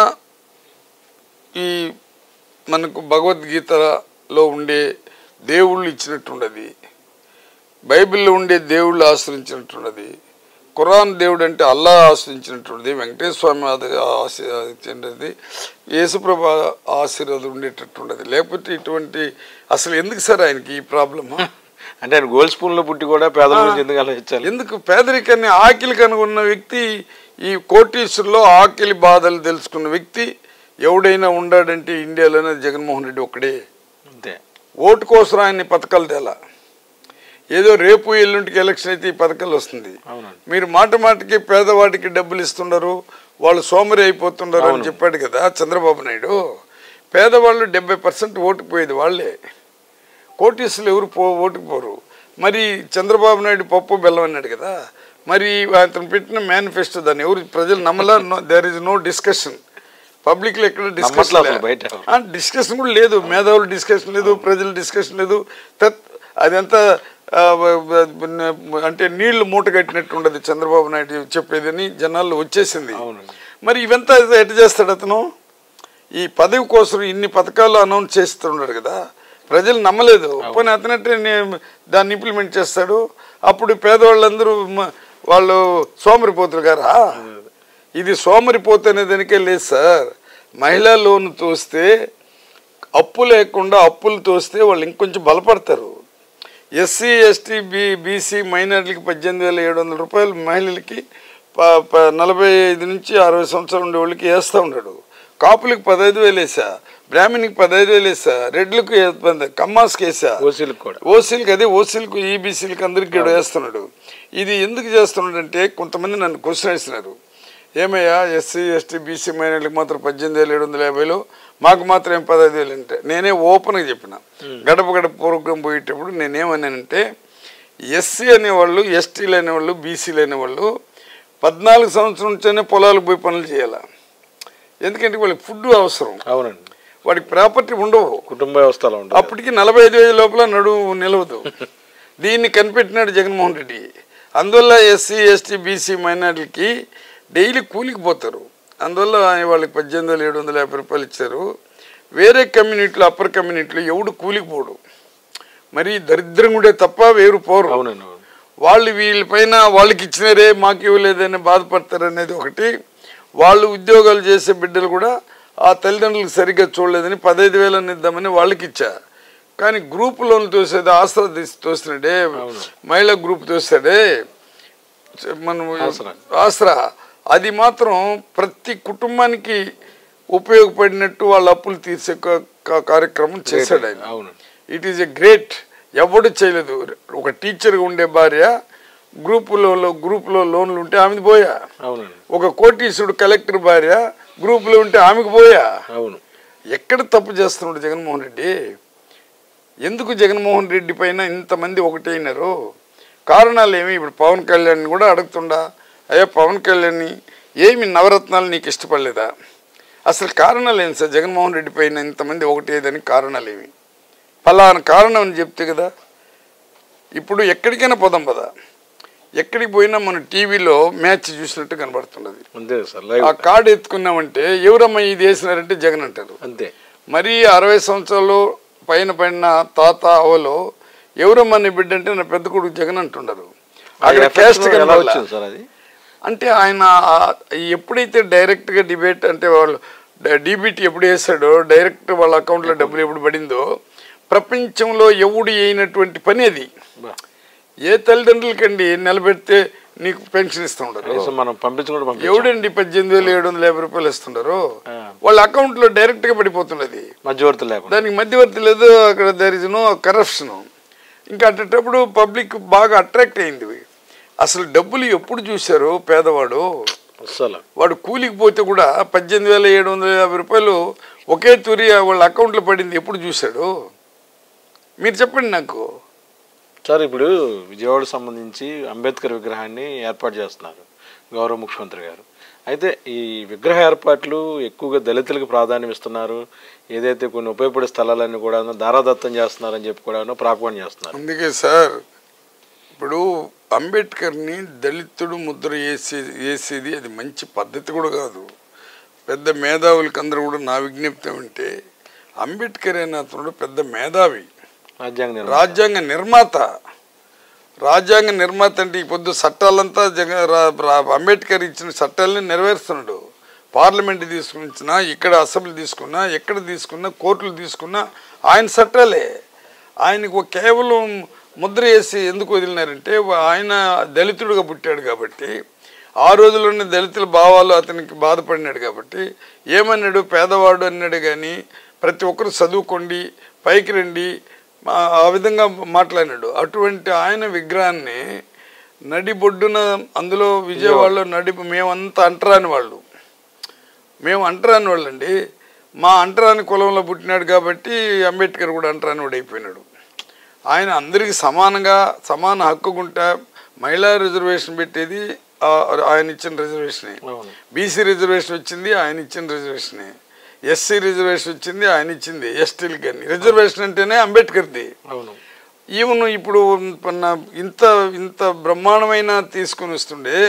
ఈ మనకు భగవద్గీతలో ఉండే దేవుళ్ళు ఇచ్చినట్టుండది బైబిల్లో ఉండే దేవుళ్ళు ఆశ్రయించినట్టున్నది ఖురాన్ దేవుడు అంటే అల్లా ఆశ్రయించినటువంటిది వెంకటేశ్వర స్వామి ఆద- ఆశ్రయించినది యేసుప్రభ ఆశీర్వాదం ఉండేటట్టుండదు లేకపోతే ఇటువంటి అసలు ఎందుకు సార్ ఆయనకి ఈ ప్రాబ్లమ్ అంటే ఆయన గోల్డ్ స్పూన్ లో పుట్టి కూడా పేదల గురించి ఎందుకు ఆలోచించాలి ఎందుకు పేదరికాన్ని ఆకలి కనుగొన్న వ్యక్తి ఈ కోటీశ్వరులో ఆకలి బాధలు తెలుసుకున్న వ్యక్తి ఎవడైనా ఉన్నాడంటే ఇండియాలోనే జగన్మోహన్ రెడ్డి ఒక్కడే అంతే ఓటు కోసం ఆయన పథకాలు తేలా ఏదో రేపు ఎల్లుంటికి ఎలక్షన్ అయితే ఈ పథకాలు వస్తుంది అవునండి మీరు మాట మాటకి పేదవాడికి డబ్బులు ఇస్తున్నారు వాళ్ళు సోమరి అయిపోతున్నారు అని చెప్పాడు కదా చంద్రబాబు నాయుడు పేదవాళ్ళు డెబ్బై పర్సెంట్ ఓటు పోయేది వాళ్ళే కోటీసులు ఎవరు పో ఓటుకు పోరు మరి చంద్రబాబు నాయుడు పప్పు బెల్లం అన్నాడు కదా మరి అతను పెట్టిన మేనిఫెస్టో దాన్ని ఎవరు ప్రజలు నమ్మలా దేర్ ఇస్ నో డిస్కషన్ పబ్లిక్లో ఎక్కడ నమ్మట్లే అసలు బయట. డిస్కషన్ డిస్కషన్ కూడా లేదు మేధావులు డిస్కషన్ లేదు ప్రజల డిస్కషన్ లేదు తత్ అదంతా ఆ, వ- వ- అంటే నీళ్లు మూట కట్టినట్టు ఉండదు చంద్రబాబు నాయుడు చెప్పేదని జనాల్లో వచ్చేసింది అవునండి. మరి ఇవంతా ఎటు చేస్తాడు అతను ఈ పదవి కోసం ఇన్ని పథకాలు అనౌన్స్ చేస్తున్నాడు కదా ప్రజలు నమ్మలేదు పోనీ అతనంటే నేను దాన్ని ఇంప్లిమెంట్ చేస్తాడు అప్పుడు పేదవాళ్ళందరూ మ- వాళ్ళు సోమరిపోతులు గారా ఇది సోమరిపోతు అనే దానికే లేదు సార్ మహిళా లోన్ తోస్తే అప్పు లేకుండా అప్పులు తోస్తే వాళ్ళు ఇంకొంచెం బలపడతారు ఎస్సీ ఎస్టీ బి బీసీ మైనార్టీలకి పద్దెనిమిది వేల ఏడు వందల రూపాయలు మహిళలకి ప- ప- నలభై ఐదు నుంచి అరవై సంవత్సరాలు ఉండే వాళ్ళకి వేస్తూ ఉన్నాడు కాపులకి పదహైదు వేలు వేసా బ్రాహ్మణికి పదహైదు వేలు వేసా రెడ్లకు ఏ- కమ్మాస్కి వేసా ఓసీలకు కూడా ఓసీలకు అదే ఓసీలకు ఈబీసీలకు అందరికి ఇక్కడ వేస్తున్నాడు ఇది ఎందుకు చేస్తున్నాడు అంటే కొంతమంది నన్ను క్వశ్చన్ వేసినారు ఏమయ్యా ఎస్సీ ఎస్టీ బీసీ మైనార్లకు మాత్రం పద్దెనిమిది వేలు ఏడు వందల యాభైలు మాకు మాత్రం ఏం పదహైదు వేలు అంటే నేనే ఓపెన్గా చెప్పిన గడప గడప ప్రోగ్రాం పోయేటప్పుడు నేనేమన్నానంటే ఎస్సీ అనేవాళ్ళు ఎస్టీలు అనేవాళ్ళు బీసీలు అనేవాళ్ళు పద్నాలుగు సంవత్సరం నుంచే పొలాలకు పోయి పనులు చేయాలి ఎందుకంటే వాళ్ళకి ఫుడ్ అవసరం అవునండి వాడికి ప్రాపర్టీ ఉండవు కుటుంబ వ్యవస్థలో ఉంటుంది అప్పటికి నలభై ఐదు వేల లోపల నడువు నిలవదు దీన్ని కనిపెట్టినాడు జగన్మోహన్ రెడ్డి అందువల్ల ఎస్సీ ఎస్టీ బీసీ మైనార్టీలకి డైలీ కూలికి పోతారు అందువల్ల వాళ్ళకి పద్దెనిమిది వేల ఏడు వందల యాభై రూపాయలు ఇచ్చారు వేరే కమ్యూనిటీలో అప్పర్ కమ్యూనిటీలో ఎవడు కూలికి పోడు మరి దరిద్రం ఉండే తప్ప వేరు పోరు అవునండి అవును వాళ్ళు వీళ్ళపైన వాళ్ళకి ఇచ్చినారే మాకు ఇవ్వలేదని బాధపడతారు అనేది ఒకటి వాళ్ళు ఉద్యోగాలు చేసే బిడ్డలు కూడా ఆ తల్లిదండ్రులకు సరిగ్గా చూడలేదని పదహైదు వేలని ఇద్దామని వాళ్ళకి ఇచ్చా కానీ గ్రూప్ లోన్ తోసేది ఆసరా తీసి తోసినాడే మహిళా గ్రూప్ తోసాడే మనం ఆసరా. ఆసరా అది మాత్రం ప్రతి కుటుంబానికి ఉపయోగపడినట్టు వాళ్ళ అప్పులు తీర్చే క- క- కార్యక్రమం చేశాడు ఆయన అవును ఇట్ ఈస్ ఎ గ్రేట్ ఎవడు చేయలేదు ఒక టీచర్గా ఉండే భార్య గ్రూపులో గ్రూపులో లోన్లు ఉంటే ఆమెది పోయా అవునండి ఒక కోటీసుడు కలెక్టర్ భార్య గ్రూపులో ఉంటే ఆమెకు పోయా అవును ఎక్కడ తప్పు చేస్తున్నాడు జగన్మోహన్ రెడ్డి ఎందుకు జగన్మోహన్ రెడ్డి పైన ఇంతమంది ఒకటైనారు కారణాలు ఏమి ఇప్పుడు పవన్ కళ్యాణ్ కూడా అడుగుతుండా అయ్యా పవన్ కళ్యాణ్ ఏమి నవరత్నాలు నీకు ఇష్టపడలేదా అసలు కారణాలు ఏంటి సార్ జగన్మోహన్ రెడ్డి పైన ఇంతమంది ఒకటేదని కారణాలు ఏమి ఫలానా కారణం అని చెప్తే కదా ఇప్పుడు ఎక్కడికైనా పోదాం పదా ఎక్కడికి పోయినా మన టీవీలో మ్యాచ్ చూసినట్టు కనబడుతున్నది అంతే సార్ ఆ లైవ్ కార్డు ఎత్తుకున్నామంటే ఎవరమ్మా ఇది వేసినారంటే జగన్ అంటారు అంతే మరి అరవై సంవత్సరాలు పైన పడిన తాత అవలో ఎవరమ్మా నీ బిడ్డ అంటే నా పెద్ద కొడుకు జగన్ అంటున్నారు అక్కడ ఆ క్యాస్ట్ effect ఎలా కనబడలా. వచ్చింది సార్ అది అంటే ఆయన ఆ- ఎప్పుడైతే డైరెక్ట్గా డిబేట్ అంటే వాళ్ళు డీబీటీ ఎప్పుడు వేసాడో డైరెక్ట్ వాళ్ళ అకౌంట్లో డబ్బులు ఎప్పుడు పడిందో ప్రపంచంలో ఎవడు అయినటువంటి పని అది బా. ఏ తల్లిదండ్రులకండి నిలబెడితే నీకు పెన్షన్ ఇస్తుంటారు కనీసం మనం పంపించకుండా పంపించాం ఎవడండి పద్దెనిమిది వేలు ఏడు వందల యాభై రూపాయలు ఇస్తుంటారు ఆ. వాళ్ళ అకౌంట్లో డైరెక్ట్గా పడిపోతున్నది మధ్యవర్తి లేకుండా దానికి మధ్యవర్తి లేదు అక్కడ దర్ ఇస్ నో కరప్షన్ ఇంకా అట్టేటప్పుడు పబ్లిక్ బాగా అట్రాక్ట్ అయింది అసలు డబ్బులు ఎప్పుడు చూశారు పేదవాడు అస్సలు వాడు కూలికి పోతే కూడా పద్దెనిమిది వేల ఏడు వందల యాభై రూపాయలు ఒకే తూరి వాళ్ళ అకౌంట్లో పడింది ఎప్పుడు చూశాడు మీరు చెప్పండి నాకు సార్ ఇప్పుడు విజయవాడ సంబంధించి అంబేద్కర్ విగ్రహాన్ని ఏర్పాటు చేస్తున్నారు గౌరవ ముఖ్యమంత్రి గారు అయితే ఈ విగ్రహ ఏర్పాట్లు ఎక్కువగా దళితులకు ప్రాధాన్యం ఇస్తున్నారు ఏదైతే కొన్ని ఉపయోగపడే స్థలాలన్నీ కూడా దారాదత్తం చేస్తున్నారని చెప్పి కూడా ప్రాపగండ చేస్తున్నారు అందుకే సార్ ఇప్పుడు అంబేద్కర్ని దళితుడు ముద్ర వేసి వేసేది అది మంచి పద్ధతి కూడా కాదు పెద్ద మేధావులకి అందరూ కూడా నా విజ్ఞప్తి ఏమంటే అంబేద్కర్ అయిన అతను పెద్ద మేధావి రాజ్యాంగ నిర్మాణ రాజ్యాంగ నిర్మాత రాజ్యాంగ నిర్మాత అంటే ఈ పొద్దు చట్టాలంతా జగ రా- రా- అంబేద్కర్ ఇచ్చిన చట్టాలని నెరవేరుస్తున్నాడు పార్లమెంట్ తీసుకున్నా ఇక్కడ అసెంబ్లీ తీసుకున్నా ఎక్కడ తీసుకున్నా కోర్టులు తీసుకున్నా ఆయన చట్టాలే ఆయనకు ఒక కేవలం ముద్ర వేసి ఎందుకు వదిలినారంటే ఆయన దళితుడుగా పుట్టాడు కాబట్టి ఆ రోజుల్లోనే దళితుల భావాలు అతనికి బాధపడినాడు కాబట్టి ఏమన్నాడు పేదవాడు అన్నాడు కానీ ప్రతి ఒక్కరు చదువుకోండి పైకి రండి మా- ఆ విధంగా మాట్లాడినాడు అటువంటి ఆయన విగ్రహాన్ని నడిబొడ్డున అందులో విజయవాడలో నడి మేమంతా అంటరాని వాళ్ళు మేము అంటరాని వాళ్ళండి మా అంటరాని కులంలో పుట్టినాడు కాబట్టి అంబేద్కర్ కూడా అంటరాని వాడు అయిపోయినాడు ఆయన అందరికీ సమానంగా సమాన హక్కుగుంటా మహిళా రిజర్వేషన్ పెట్టేది ఆ- ఆయన ఇచ్చిన రిజర్వేషనే అవును. బీసీ రిజర్వేషన్ వచ్చింది ఆయన ఇచ్చిన రిజర్వేషనే ఎస్సీ రిజర్వేషన్ వచ్చింది ఆయన ఇచ్చింది ఎస్టీలకి కానీ రిజర్వేషన్ అంటేనే అంబేద్కర్ది అవును ఈవెన్ ఇప్పుడు పన్న ఇంత ఇంత బ్రహ్మాండమైన తీసుకొని వస్తుండే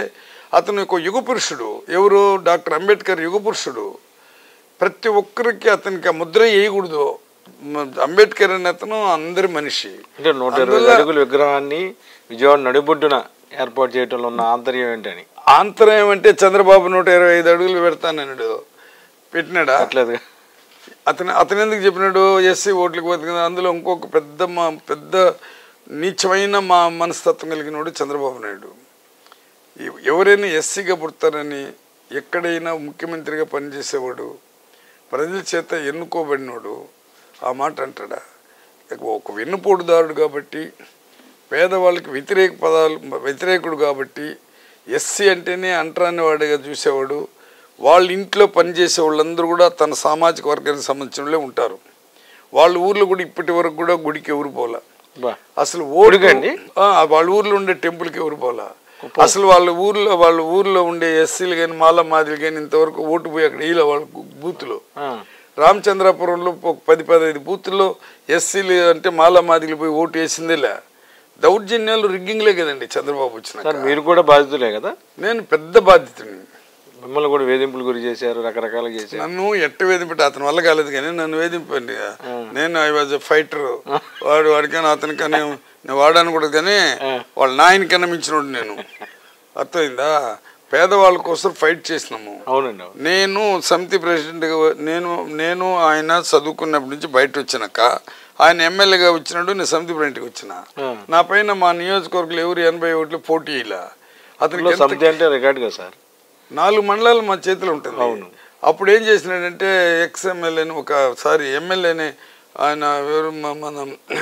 అతను ఒక యుగ పురుషుడు ఎవరు డాక్టర్ అంబేద్కర్ యుగ పురుషుడు ప్రతి ఒక్కరికి అతనికి ఆ ముద్ర వేయకూడదు మ- అంబేద్కర్ అనే అతను అందరి మనిషి అంటే నూట ఇరవై అందువల్ల అడుగుల విగ్రహాన్ని విజయవాడ నడిబొడ్డున ఏర్పాటు చేయడంలో ఉన్న ఆంతర్యం ఏంటని ఆంతరం అంటే చంద్రబాబు నూట ఇరవై ఐదు అడుగులు పెడతానన్నాడు పెట్టినాడా అట్లేదు అతను అతను ఎందుకు చెప్పినాడు ఎస్సీ ఓట్లకు పోతుంది కదా అందులో ఇంకొక పెద్ద మా పెద్ద నీచమైన మా మనస్తత్వం కలిగినోడు చంద్రబాబు నాయుడు ఎవ- ఎవరైనా ఎస్సీగా పుడతారని ఎక్కడైనా ముఖ్యమంత్రిగా పనిచేసేవాడు ప్రజల చేత ఎన్నుకోబడినోడు ఆ మాట అంటాడా ఇక ఒక వెన్నుపోటుదారుడు కాబట్టి పేదవాళ్ళకి వ్యతిరేక పదాలు వ్యతిరేకుడు కాబట్టి ఎస్సీ అంటేనే అంటరాని వాడిగా చూసేవాడు వాళ్ళ ఇంట్లో పనిచేసే వాళ్ళందరూ కూడా తన సామాజిక వర్గానికి సంబంధించిన వాళ్ళే ఉంటారు వాళ్ళ ఊర్లో కూడా ఇప్పటి వరకు కూడా గుడికి ఎవరు పోలా బా అసలు ఓటు గుడికండి? ఆ, వాళ్ళ ఊర్లో ఉండే టెంపుల్కి ఎవరు పోలా అసలు వాళ్ళ ఊర్లో వాళ్ళ ఊర్లో ఉండే ఎస్సీలు కానీ మాల మాదిలు కానీ ఇంతవరకు ఓటు పోయి అక్కడ ఇలా వాళ్ళ బూత్లో ఆ. రామచంద్రాపురంలో ఒక పది పదహైదు బూతుల్లో ఎస్సీలు అంటే మాల మాదిలు పోయి ఓటు వేసిందేలే దౌర్జన్యాలు రిగ్గింగ్లే కదండి చంద్రబాబు వచ్చిన సార్ మీరు కూడా బాధితులే కదా నేను పెద్ద బాధ్యతని మిమ్మల్ని కూడా వేధింపులు గురి చేశారు రకరకాలుగా చేశారు నన్ను ఎట్ట వేధింపటి అతని వల్ల కాలేదు కానీ నన్ను వేధింపండి నేను ఐ వాజ్ ఎ ఫైటర్ వాడు వాడికైనా అతనికైనా నేను వాడాను కూడా కానీ వాళ్ళ నాయనకన్నా మించినోడు నేను అర్థమైందా పేదవాళ్ళ కోసం ఫైట్ చేసినాము అవునండి అవును నేను సమితి ప్రెసిడెంట్గా నేను నేను ఆయన చదువుకున్నప్పటి నుంచి బయట వచ్చినాక ఆయన ఎమ్మెల్యేగా వచ్చినాడు నేను సమితి ప్రెసిడెంట్కి వచ్చిన ఆ. నా పైన మా నియోజకవర్గంలో ఎవరు ఎనభై ఓట్లు పోటీ ఇలా అతనికి ఇందులో ఎంత సమితి అంటే రికార్డ్ కదా సార్ నాలుగు మండలాలు మా చేతిలో ఉంటుంది అవును. అప్పుడు ఏం చేసినాడంటే ఎక్స్ ఎమ్మెల్యేని ఒక సారీ ఎమ్మెల్యేని ఆయన ఎవరు మ- మన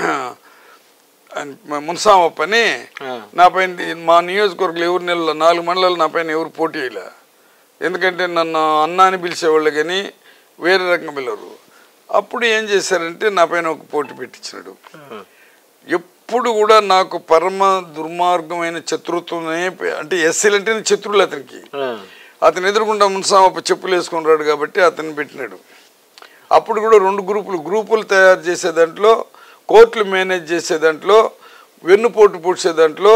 ఆయన మ- మున్సామప్పని ఆ. నా పైన ది- మా నియోజకవర్గంలో ఎవరు నెలలో నాలుగు మండలాలు నా పైన ఎవరు పోటీ ఇలా ఎందుకంటే నన్ను అన్న అని పిలిచేవాళ్ళు కానీ వేరే రకంగా పిలవరు అప్పుడు ఏం చేశారంటే నా పైన ఒక పోటీ పెట్టించినాడు ఆ. ఎప్పుడు కూడా నాకు పరమ దుర్మార్గమైన శత్రుత్వమే పే- అంటే ఎస్సీలు అంటేనే శత్రువులు అతనికి ఆ. అతను ఎదురుకుండా మున్సామప్ప చెప్పులు వేసుకొని రాడు కాబట్టి అతను పెట్టినాడు అప్పుడు కూడా రెండు గ్రూపులు గ్రూపులు తయారు చేసే దాంట్లో కోర్టులు మేనేజ్ చేసే దాంట్లో వెన్నుపోటు పూడ్చే దాంట్లో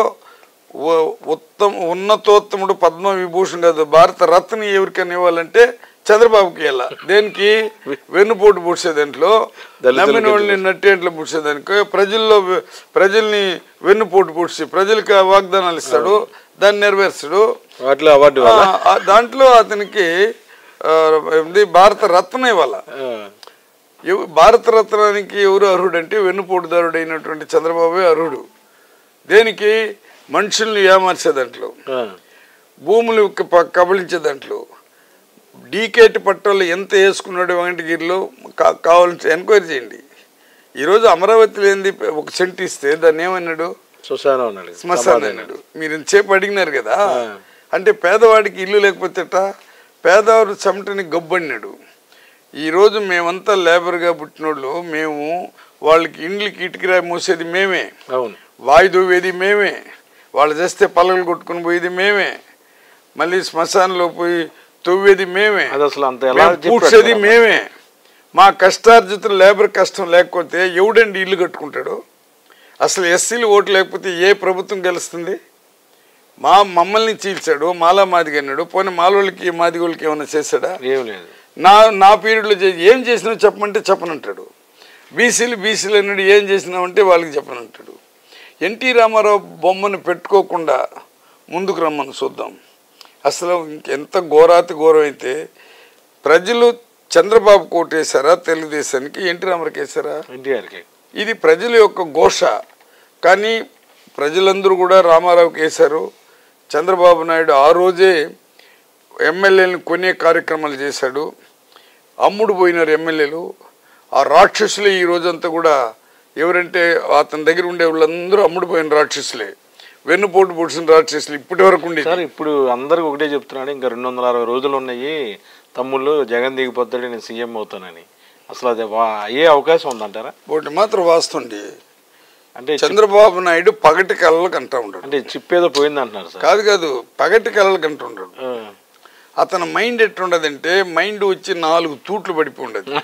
ఉ- ఉత్తమ ఉన్నతోత్తముడు పద్మ విభూషణ్ కాదు భారత రత్న ఎవరికైనా ఇవ్వాలంటే చంద్రబాబుకి ఇవ్వాల దేనికి వెన్నుపోటు పూడ్చే దాంట్లో దళితులకి నమ్మిన వాళ్ళని నట్టేంట్లో పూడ్చేదానికి ప్రజల్లో వె- ప్రజల్ని వెన్నుపోటు పూడ్చి ప్రజలకు వాగ్దానాలు ఇస్తాడు దాన్ని నెరవేర్చాడు వాటిలో అవార్డు ఇవ్వాలా? ఆ, ఆ, దాంట్లో అతనికి ఆ, ఏంది భారత రత్న ఇవ్వాల ఆ. ఎవ- భారత రత్నానికి ఎవరు అర్హుడు అంటే వెన్నుపోటుదారుడు అయినటువంటి చంద్రబాబే అర్హుడు దేనికి మనుషుల్ని ఏమార్చే దాంట్లో ఆ. భూములు క- కబళించే దాంట్లో డీకేటి పట్టాలు ఎంత వేసుకున్నాడు వెంకటగిరిలో కా- కావాలంటే ఎంక్వైరీ చేయండి ఈరోజు అమరావతిలో ఏంది ఒక సెంట్ ఇస్తే దాన్ని ఏమన్నాడు శ్మశానం అన్నాడు శ్మశానం అన్నాడు మీరు ఇంతసేపు అడిగినారు కదా అంటే పేదవాడికి ఇల్లు లేకపోతేట పేదవాడు చెమటని గబ్బడినాడు ఈరోజు మేమంతా లేబర్గా పుట్టినోళ్ళు మేము వాళ్ళకి ఇండ్లకి ఇటుకిరాయి మోసేది మేమే అవును వాయుదూవేది మేమే వాళ్ళు చేస్తే పల్లలు కొట్టుకుని పోయేది మేమే మళ్ళీ శ్మశానంలో పోయి తవ్వేది మేమే అది అసలు అంత ఎలా మేము చెప్పాడు పూడ్చేది కదా? మేమే మా కష్టార్జిత లేబర్ కష్టం లేకపోతే ఎవడండి ఇల్లు కట్టుకుంటాడు అసలు ఎస్సీలు ఓటు లేకపోతే ఏ ప్రభుత్వం గెలుస్తుంది మా మమ్మల్ని చీల్చాడు మాలా మాదిగ అన్నాడు పోనీ మాలోళ్ళకి మాదిగోళ్ళకి ఏమైనా చేశాడా ఏం లేదు నా నా పీరియడ్లో చేసి ఏం చేసినావు చెప్పమంటే చెప్పనంటాడు బీసీలు బీసీలు అన్నాడు ఏం చేసినావంటే వాళ్ళకి చెప్పనంటాడు ఎన్టీ రామారావు బొమ్మను పెట్టుకోకుండా ముందుకు రమ్మని చూద్దాం అసలు ఇంకెంత ఘోరాతి ఘోరం అయితే ప్రజలు చంద్రబాబు కోటేశారా తెలుగుదేశానికి ఎన్టీ రామారావుకి వేశారా ఎన్టీఆర్కి ఇది ప్రజల యొక్క ఘోష కానీ ప్రజలందరూ కూడా రామారావుకి వేశారు చంద్రబాబు నాయుడు ఆ రోజే ఎమ్మెల్యేలను కొనే కార్యక్రమాలు చేశాడు అమ్ముడు పోయినారు ఎమ్మెల్యేలు ఆ రాక్షసులే ఈ రోజంతా కూడా ఎవరంటే అతని దగ్గర ఉండే వాళ్ళందరూ అమ్ముడు పోయిన రాక్షసులే వెన్నుపోటు పొడిచిన రాక్షసులు ఇప్పటి వరకు ఉండేది సార్ ఇప్పుడు అందరికి ఒకటే చెప్తున్నాడు ఇంకా రెండు వందల అరవై రోజులు ఉన్నాయి తమ్ముళ్ళు జగన్ దిగిపోతాడు నేను సీఎం అవుతానని అసలు అది వా- అయ్యే అవకాశం ఉందంటారా ఒకటి మాత్రం వాస్తుండి అంటే చిప్- చంద్రబాబు నాయుడు పగటి కళలకు అంటా ఉంటాడు అంటే చిప్ ఏదో పోయింది అంటున్నారు సార్ కాదు కాదు పగటి కళలకు అంటూ ఉంటాడు ఆ. అతని మైండ్ ఎట్టుండదంటే మైండ్ వచ్చి నాలుగు తూట్లు పడిపోయి ఉండదు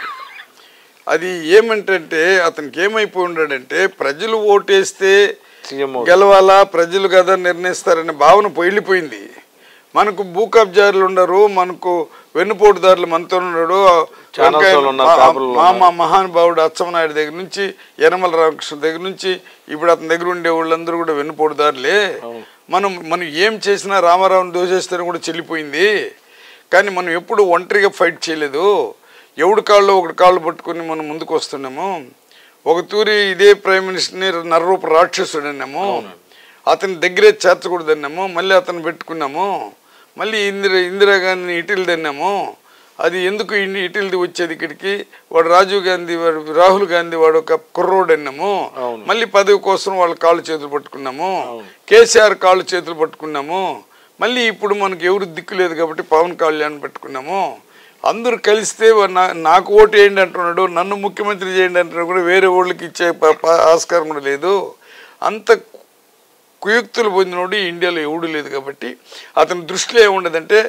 అది ఏమంటే అతనికి ఏమైపోయి ఉన్నాడంటే ప్రజలు ఓటేస్తే సీఎం అవుతాడు. గెలవాలా ప్రజలు కదా నిర్ణయిస్తారనే భావన వెళ్ళిపోయింది మనకు భూ కబ్జారులు ఉండరు మనకు వెన్నుపోటుదారులు మనతో ఉన్నాడు ఛానల్స్ వాళ్ళు ఉన్నారు, మా- పేపర్లు మా మా మహానుభావుడు అచ్చమనాయుడు దగ్గర నుంచి యనమల రామకృష్ణ దగ్గర నుంచి ఇప్పుడు అతని దగ్గర ఉండే వాళ్ళందరూ కూడా వెన్నుపోటుదారులే మనం మనం ఏం చేసినా రామారావుని దోషేస్తేనే కూడా చెల్లిపోయింది కానీ మనం ఎప్పుడు ఒంటరిగా ఫైట్ చేయలేదు ఎవడి కాళ్ళు ఒకటి కాళ్ళు పట్టుకొని మనం ముందుకు వస్తున్నాము ఒక తూరి ఇదే ప్రైమ్ మినిస్టర్ని నర్రూప రాక్షసుడు అన్నాము అతని దగ్గరే చేర్చకూడదన్నాము మళ్ళీ అతను పెట్టుకున్నాము మళ్ళీ ఇందిరా ఇందిరాగాంధీని ఇటీలు తిన్నాము అది ఎందుకు ఇన్ని ఇటీలది వచ్చేది ఇక్కడికి వాడు రాజీవ్ గాంధీ వాడు రాహుల్ గాంధీ వాడు ఒక కుర్రోడు అన్నాము అవును. మళ్ళీ పదవి కోసం వాళ్ళ కాళ్ళు చేతులు పట్టుకున్నాము కేసీఆర్ కాళ్ళు చేతులు పట్టుకున్నాము మళ్ళీ ఇప్పుడు మనకు ఎవరు దిక్కు లేదు కాబట్టి పవన్ కళ్యాణ్ పెట్టుకున్నాము అందరూ కలిస్తే వా- నా- నాకు ఓటు వేయండి అంటున్నాడు నన్ను ముఖ్యమంత్రి చేయండి అంటున్నాడు కూడా వేరే వాళ్ళకి ఇచ్చే ప- ప- ఆస్కారం కూడా లేదు అంత కుయుక్తులు పొందినోడు ఈ ఇండియాలో ఎవడు లేదు కాబట్టి అతని దృష్టిలో ఏముండదంటే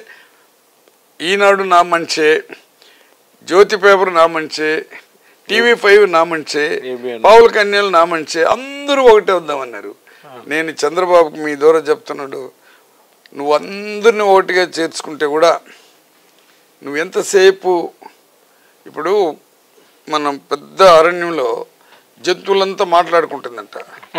ఈనాడు నా మనిషే జ్యోతి పేపర్ నా మనిషే టీవీ ఫైవ్ నా మనిషే ABN. పావుల కన్యలు నా మనిషే అందరూ ఒకటే వద్దామన్నారు నేను చంద్రబాబుకి మీ ద్వారా చెప్తున్నాడు నువ్వు అందరిని ఒకటిగా చేర్చుకుంటే కూడా నువ్వు ఎంతసేపు ఇప్పుడు మనం పెద్ద అరణ్యంలో జంతువులంతా మాట్లాడుకుంటుందంట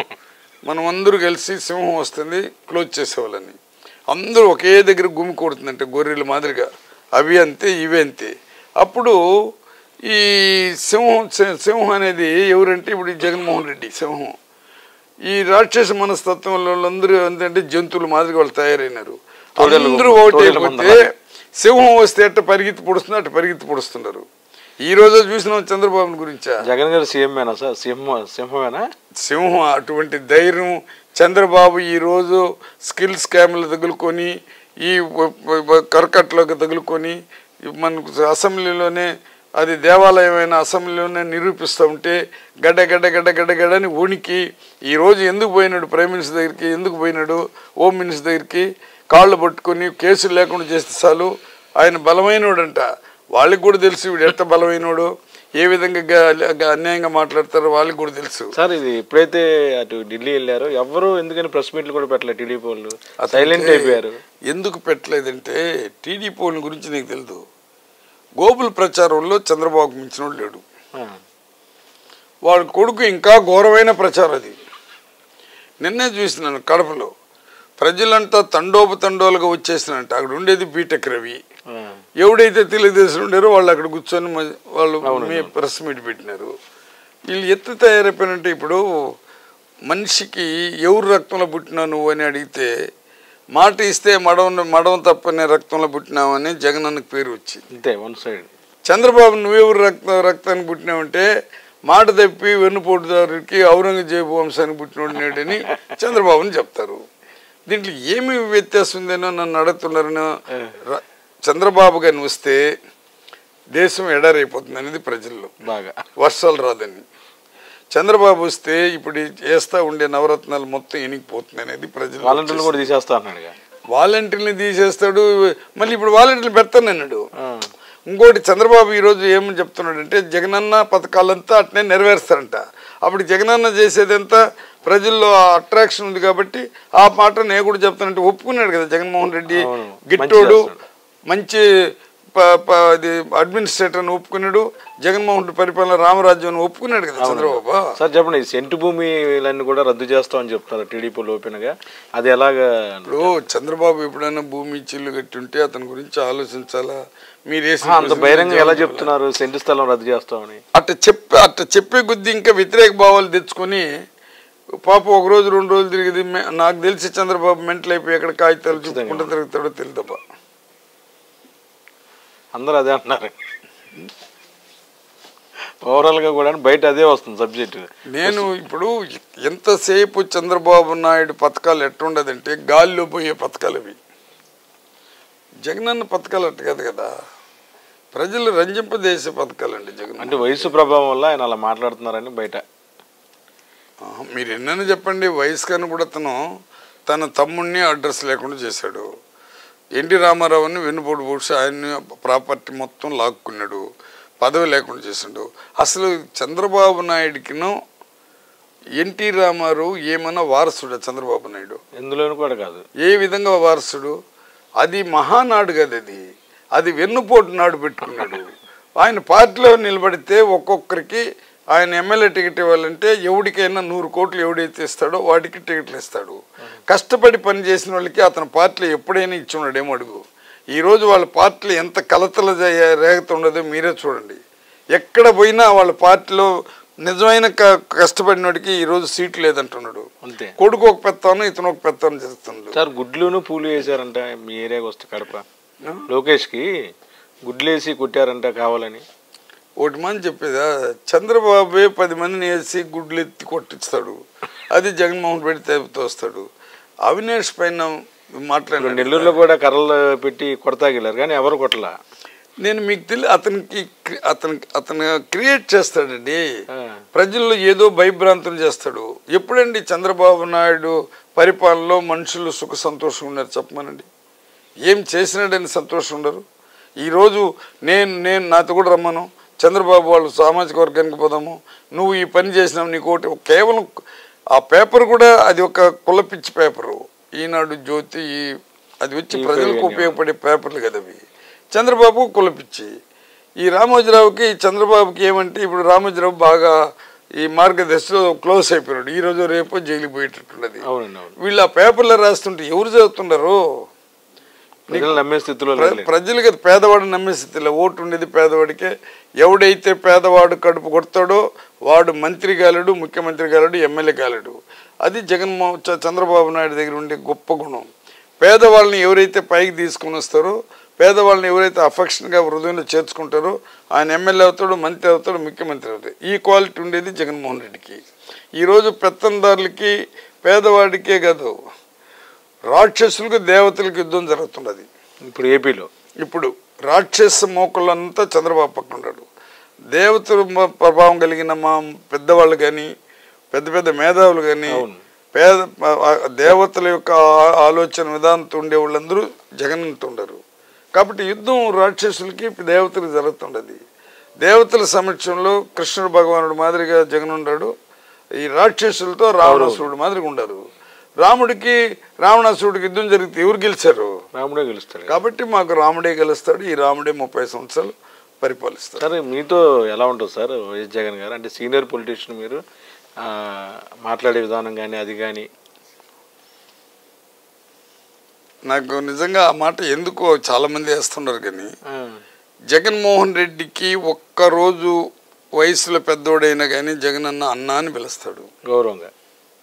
మనం అందరూ కలిసి సింహం వస్తుంది క్లోజ్ చేసేవాళ్ళని అందరూ ఒకే దగ్గర గుమి కొడుతుందంటే గొర్రెల మాదిరిగా అవి అంతే ఇవి అంతే అప్పుడు ఈ సింహం సి- సింహం అనేది ఎవరంటే ఇప్పుడు ఈ జగన్మోహన్ రెడ్డి సింహం ఈ రాక్షస మనస్తత్వం వాళ్ళందరూ ఏంటంటే జంతువుల మాదిరిగా వాళ్ళు తయారైనారు తోడేలు- అందరూ తోడేలు ఒకటైపోతే మందలాగా. సింహం వస్తే అట్ట పరిగెత్తి పొడుస్తుంది అట్ట పరిగెత్తి పొడుస్తున్నారు ఈ రోజు చూసినాం చంద్రబాబు గురించా జగన్ గారు సీఎంఏనా సార్ సింహ సింహమేనా సింహం అటువంటి ధైర్యం చంద్రబాబు ఈరోజు స్కిల్ స్కామ్లు తగులుకొని ఈ వ- వ- వ- కరకట్లకు తగులుకొని ఈ మనకు అసెంబ్లీలోనే అది దేవాలయమైన అసెంబ్లీలోనే నిరూపిస్తూ ఉంటే గడ్డ గడ్డ గడ్డ గడ్డ గడ్డని వణికి ఈరోజు ఎందుకు పోయినాడు ప్రైమ్ మినిస్టర్ దగ్గరికి ఎందుకు పోయినాడు హోమ్ మినిస్టర్ దగ్గరికి కాళ్ళు పట్టుకొని కేసులు లేకుండా చేస్తే చాలు ఆయన బలమైనోడంట వాళ్ళకి కూడా తెలుసు వీడు ఎంత బలమైనోడు ఏ విధంగా గా- గా- అన్యాయంగా మాట్లాడతారో వాళ్ళకి కూడా తెలుసు సార్ ఇది ఎప్పుడైతే అటు ఢిల్లీ వెళ్ళారో ఎవరు ఎందుకని ప్రెస్ మీట్లు కూడా పెట్టలేదు టీడీపీ వాళ్ళు అతనికి సైలెంట్ అయిపోయారు ఎందుకు పెట్టలేదంటే టీడీపీ వాళ్ళ గురించి నీకు తెలియదు గోబుల్ ప్రచారంలో చంద్రబాబుకు మించిన వాడు లేడు ఆ, వాడి కొడుకు ఇంకా ఘోరమైన ప్రచారం అది నిన్నే చూసినాను కడపలో ప్రజలంతా తండోపతండోలుగా వచ్చేసినంట అక్కడ ఉండేది బీటెక్ రవి ఆ, ఎవడైతే తెలుగుదేశం ఉండారో వాళ్ళు అక్కడ కూర్చొని మ- వాళ్ళు మీ ప్రెస్ మీట్ పెట్టినారు వీళ్ళు ఎత్తు తయారైపోయినంటే ఇప్పుడు మనిషికి ఎవరు రక్తంలో పుట్టినా నువ్వు అని అడిగితే మాట ఇస్తే మడవ మడవ తప్పనే రక్తంలో పుట్టినావని జగనన్నకు పేరు వచ్చింది అంతే వన్ సైడ్ చంద్రబాబు నువ్వెవరు రక్త రక్తానికి పుట్టినావంటే మాట తప్పి వెన్నుపోటుదారుడికి ఔరంగజేబు వంశానికి పుట్టినోడు నేడని చంద్రబాబుని చెప్తారు దీంట్లో ఏమి వ్యత్యాసం ఉందేనో నన్ను అడుగుతున్నారనో ర- చంద్రబాబు గారిని వస్తే దేశం ఎడారైపోతుంది అనేది ప్రజల్లో బాగా వర్షాలు రాదని చంద్రబాబు వస్తే ఇప్పుడు చేస్తా ఉండే నవరత్నాలు మొత్తం ఎనిగిపోతుంది అనేది ప్రజలు వాలంటీర్లు కూడా తీసేస్తా అన్నాడుగా వాలంటీర్ని తీసేస్తాడు మళ్ళీ ఇప్పుడు వాలంటీర్లు పెడతానన్నాడు ఆ, ఇంకోటి చంద్రబాబు ఈరోజు ఏమని చెప్తున్నాడంటే జగనన్న పథకాలంతా అట్నే నెరవేరుస్తారంట అప్పుడు జగనన్న చేసేదంతా ప్రజల్లో అట్రాక్షన్ ఉంది కాబట్టి ఆ మాట నేను కూడా చెప్తానంటే ఒప్పుకున్నాడు కదా జగన్మోహన్ రెడ్డి అవును. గిట్టోడు మంచి మంచి ప- ప- అది అడ్మినిస్ట్రేటర్ని ఒప్పుకున్నాడు జగన్మోహన్ రెడ్డి పరిపాలన రామరాజ్యం ఒప్పుకున్నాడు కదా చంద్రబాబు సార్ చెప్పండి ఈ సెంటు భూమిలన్నీ కూడా రద్దు చేస్తామని చెప్తున్నారు టీడీపీ ఓపెన్గా అది ఎలాగా ఇప్పుడు చంద్రబాబు ఎప్పుడైనా భూమి చిల్లు కట్టి ఉంటే అతని గురించి ఆలోచించాలా మీరు ఆ, వేసిన అంత ప్రశ్నలకు బహిరంగ ఎలా జవాబు చెప్తున్నారు సెంటు స్థలం రద్దు చేస్తామని అట్ట చెప్పే అట్ట చెప్పే కొద్దీ ఇంకా వ్యతిరేక భావాలు తెచ్చుకొని పాప ఒక రోజు రెండు రోజులు తిరిగింది నాకు తెలిసి చంద్రబాబు మెంటల్ అయిపోయి ఎక్కడ కాగితాలు చూపుకుంటూ తిరుగుతాడో తెలియదబ్బా అందరూ అదే అంటున్నారు ఓవరాల్గా కూడా బయట అదే వస్తుంది సబ్జెక్ట్ నేను ఇప్పుడు ఎంతసేపు చంద్రబాబు నాయుడు పథకాలు ఎట్టుండదంటే గాలిలో పోయే పథకాలు అవి జగనన్న పథకాలు అట్ట కదా కదా ప్రజలు రంజింపజేసే పథకాలండి జగన్ అంటే వయసు ప్రభావం వల్ల ఆయన అలా మాట్లాడుతున్నారని బయట ఆహా, మీరు ఎన్నైనా చెప్పండి వయసు కానీ కూడా అతను తన తమ్ముడిని అడ్రస్ లేకుండా చేశాడు ఎన్టీ రామారావుని వెన్నుపోటు పొడిచి ఆయన్ని ప్రాపర్టీ మొత్తం లాక్కున్నాడు పదవి లేకుండా చేసిండు అసలు చంద్రబాబు నాయుడికిను ఎన్టీ రామారావు ఏమన్నా వారసుడా చంద్రబాబు నాయుడు ఎందులోనూ కూడా కాదు ఏ విధంగా వారసుడు అది మహానాడు కదా అది అది వెన్నుపోటు నాడు పెట్టుకున్నాడు ఆయన పార్టీలో నిలబడితే ఒక్కొక్కరికి ఆయన ఎమ్మెల్యే టికెట్ ఇవ్వాలంటే ఎవడికైనా నూరు కోట్లు ఎవడైతే ఇస్తాడో వాడికి టికెట్లు ఇస్తాడు కష్టపడి పని చేసిన వాళ్ళకి అతని పార్టీలో ఎప్పుడైనా ఇచ్చి ఉన్నాడేమో అడుగు ఈరోజు వాళ్ళ పార్టీలో ఎంత కలతల జయ- రేగత ఉండదో మీరే చూడండి ఎక్కడ పోయినా వాళ్ళ పార్టీలో నిజమైన క- కష్టపడినోడికి ఈరోజు సీట్ లేదంటున్నాడు అంతే కొడుకు ఒక పెత్తాను ఇతను ఒక పెత్తాను చేస్తున్నాడు సార్ గుడ్లును పూలు వేసారంట మీ ఏరియాకి వస్తే కడప లోకేష్కి గుడ్లేసి కొట్టారంట కావాలని ఒకటి మంది చెప్పేదా చంద్రబాబే పది మందిని వేసి గుడ్లు ఎత్తి కొట్టిస్తాడు అది జగన్మోహన్ రెడ్డి తోస్తాడు అవినేష్ పైన ఇప్పుడు మాట్లాడాడు నెల్లూరులో కూడా కర్రలు పెట్టి కొడతాగిల్లారు కానీ ఎవరు కొట్టలా నేను మీకు తెలియ అతనికి క్రి- అతనికి అతను క్రియేట్ చేస్తాడండి ఆ. ప్రజల్లో ఏదో భయభ్రాంతులు చేస్తాడు ఎప్పుడండి చంద్రబాబు నాయుడు పరిపాలనలో మనుషులు సుఖ సంతోషం ఉన్నారు చెప్పమనండి ఏం చేసినాడని సంతోషం ఉండరు ఈరోజు నేను నేను నాతో కూడా రమ్మను చంద్రబాబు వాళ్ళు సామాజిక వర్గానికి పోదాము నువ్వు ఈ పని చేసినావు నీకు ఒకటి కేవలం ఆ పేపర్ కూడా అది ఒక కులపిచ్చి పేపరు ఈనాడు జ్యోతి ఈ- అది వచ్చి ఈ ప్రజలకు పేరు ఉపయోగపడే పేపర్లు కదా అవి చంద్రబాబు కులపిచ్చి ఈ రామోజీరావుకి చంద్రబాబుకి ఏమంటే ఇప్పుడు రామోజీరావు బాగా ఈ మార్గదర్శిలో క్లోజ్ అయిపోయినాడు ఈ రోజు రేపు జైలుకి పోయేటట్టున్నది అవునండి అవును వీళ్ళు ఆ పేపర్లో రాస్తుంటే ఎవరు చదువుతున్నారు ప్రజలు నమ్మే స్థితిలో ప్ర- లేదు ప్రజలకి అది పేదవాడు నమ్మే స్థితిలో ఓటు ఉండేది పేదవాడికే ఎవడైతే పేదవాడు కడుపు కొడతాడో వాడు మంత్రి కాలేడు ముఖ్యమంత్రి కాలేడు ఎమ్మెల్యే కాలేడు అది జగన్మోహన్ చ- చంద్రబాబు నాయుడు దగ్గర ఉండే గొప్ప గుణం పేదవాళ్ళని ఎవరైతే పైకి తీసుకుని వస్తారో పేదవాళ్ళని ఎవరైతే అఫెక్షన్గా హృదయంలో చేర్చుకుంటారో ఆయన ఎమ్మెల్యే అవుతాడు మంత్రి అవుతాడు ముఖ్యమంత్రి అవుతాడు ఈ క్వాలిటీ ఉండేది జగన్మోహన్ రెడ్డికి ఈరోజు పెత్తందారులకి పేదవాడికే కాదు రాక్షసులకు దేవతలకు యుద్ధం జరుగుతున్నది ఇప్పుడు ఏపీలో ఇప్పుడు రాక్షస మోకళ్ళంతా చంద్రబాబు పక్కన ఉన్నాడు దేవతల మ- ప్రభావం కలిగిన మా పెద్దవాళ్ళు కానీ పెద్ద పెద్ద మేధావులు కానీ అవును. పేద ఆ దేవతల యొక్క ఆ- ఆలోచన విధానంతో ఉండే వాళ్ళందరూ జగన్తో ఉండరు కాబట్టి యుద్ధం రాక్షసులకి దేవతలకు జరుగుతుండదు దేవతల సమక్షంలో కృష్ణుడు భగవానుడు మాదిరిగా జగన్ ఉన్నాడు ఈ రాక్షసులతో రావణాసురుడు మాదిరిగా ఉండరు రాముడికి రావణాసురుడికి యుద్ధం జరిగితే ఎవరు గెలిచారు రాముడే గెలుస్తాడు కాబట్టి మాకు రాముడే గెలుస్తాడు ఈ రాముడే ముప్పై సంవత్సరాలు పరిపాలిస్తాడు సార్ మీతో ఎలా ఉంటుంది సార్ వైఎస్ జగన్ గారు అంటే సీనియర్ పొలిటీషియన్ మీరు ఆ, మాట్లాడే విధానం కానీ అది కానీ నాకు నిజంగా ఆ మాట ఎందుకో చాలా మంది వేస్తున్నారు కానీ జగన్మోహన్ రెడ్డికి ఒక్కరోజు వయసులో పెద్దోడైనా కానీ జగన్ అన్న అన్న అని పిలుస్తాడు గౌరవంగా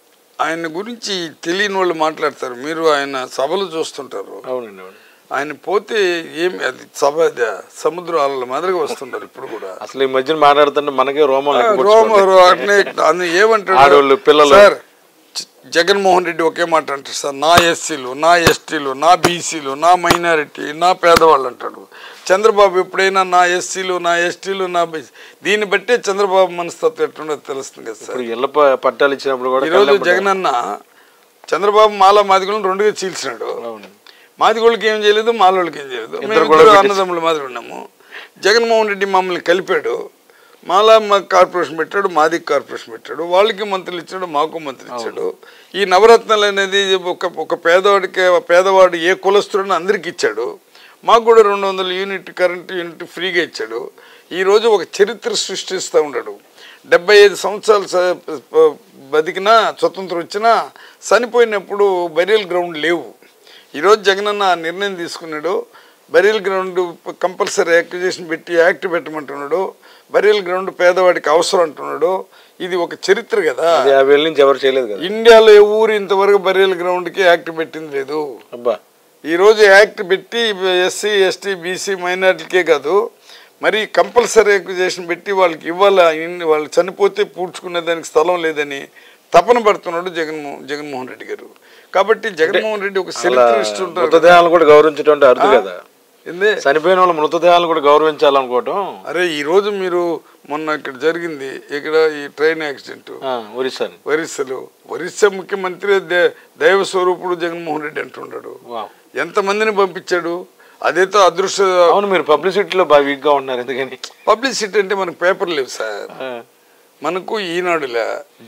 ఆయన గురించి తెలియని వాళ్ళు మాట్లాడతారు మీరు ఆయన సభలు చూస్తుంటారు అవునండి అవును ఆయన పోతే ఏమి అది సభ అదే సముద్ర అలల మాదిరిగా వస్తుంటారు ఇప్పుడు కూడా అసలు ఈ మధ్యన మాట్లాడుతుంటే మనకే రోమం లెక్క రోమ పొడుచుకోండి. అట్నే అన్ని ఏమంటాడు ఆడోళ్ళు, పిల్లలు. సార్ జ- జగన్మోహన్ రెడ్డి ఒకే మాట అంటారు సార్ నా ఎస్సీలు నా ఎస్టీలు నా బీసీలు నా మైనారిటీ నా పేదవాళ్ళు అంటాడు చంద్రబాబు ఎప్పుడైనా నా ఎస్సీలు నా ఎస్టీలు నా బీసీ దీన్ని బట్టే చంద్రబాబు మనస్తత్వం ఎట్లుండదో తెలుస్తుంది కదా సార్ ఇప్పుడు ఇళ్ళ ప- పట్టాలు ఇచ్చినప్పుడు కూడా ఈరోజు కళ్ళెంబట- జగన్ అన్న చంద్రబాబు మాల మాదిగలను రెండుగా చీల్చినాడు అవును మాదిగోళ్ళకి ఏం చేయలేదు మాలోళ్ళకి ఏం చేయలేదు ఇద్దరు మేము కూడా ఇద్దరు పెట్టేసి- అన్నదమ్ముల మాదిరి ఉన్నాము జగన్మోహన్ రెడ్డి మమ్మల్ని కలిపాడు మాలా మా కార్పొరేషన్ పెట్టాడు మాది కార్పొరేషన్ పెట్టాడు వాళ్ళకి మంత్రులు ఇచ్చాడు మాకు మంత్రులు ఇచ్చాడు ఈ నవరత్నాలు అనేది ఒక ఒక పేదవాడికి పేదవాడు ఏ కులస్తుడని అందరికి ఇచ్చాడు మాకు కూడా రెండు వందల యూనిట్ కరెంట్ యూనిట్ ఫ్రీగా ఇచ్చాడు ఈరోజు ఒక చరిత్ర సృష్టిస్తూ ఉన్నాడు డెబ్బై ఐదు సంవత్సరాలు స- ప- బతికినా స్వతంత్రం వచ్చినా చనిపోయినప్పుడు బరియల్ గ్రౌండ్ లేవు ఈరోజు జగనన్న ఆ నిర్ణయం తీసుకున్నాడు బరియల్ గ్రౌండ్ కంపల్సరీ యాక్విజిషన్ పెట్టి యాక్ట్ పెట్టమంటున్నాడు బరియల్ గ్రౌండ్ పేదవాడికి అవసరం అంటున్నాడు ఇది ఒక చరిత్ర కదా అది యాభై ఏళ్ళ నుంచి ఎవరు చేయలేదు కదా ఇండియాలో ఏ ఊరు ఇంతవరకు బరియల్ గ్రౌండ్కి యాక్ట్ పెట్టింది లేదు అబ్బా ఈరోజు యాక్ట్ పెట్టి ఎస్సీ ఎస్టీ బీసీ మైనార్టీకే కాదు మరి కంపల్సరీ అక్విజేషన్ పెట్టి వాళ్ళకి ఇవ్వాలి ఇన్ని వాళ్ళు చనిపోతే పూడ్చుకునే దానికి స్థలం లేదని తపన పడుతున్నాడు జగన్మో జగన్మోహన్ రెడ్డి గారు కాబట్టి జగన్మోహన్ రెడ్డి ఒక అలా చరిత్ర ఇస్తుంటారు మృతదేహాలను కూడా గౌరవించడం అంటే అరుదు కదా ఏందే చనిపోయిన వాళ్ళ మృతదేహాలను కూడా గౌరవించాలనుకోవటం అరే ఈ రోజు మీరు మొన్న ఇక్కడ జరిగింది ఇక్కడ ఈ ట్రైన్ యాక్సిడెంట్ ఆ, ఒరిస్సాని ఒరిస్సాలో ఒరిస్సా ముఖ్యమంత్రి దే- దైవ స్వరూపుడు జగన్మోహన్ రెడ్డి అంటున్నాడు వావ్. ఎంతమందిని పంపించాడు అదేతో అదృష్ట అవును మీరు పబ్లిసిటీలో బాగా వీక్ గా ఉన్నారు ఎందుకని పబ్లిసిటీ అంటే మనకు పేపర్ లేవు సార్ ఆ, మనకు ఈనాడులే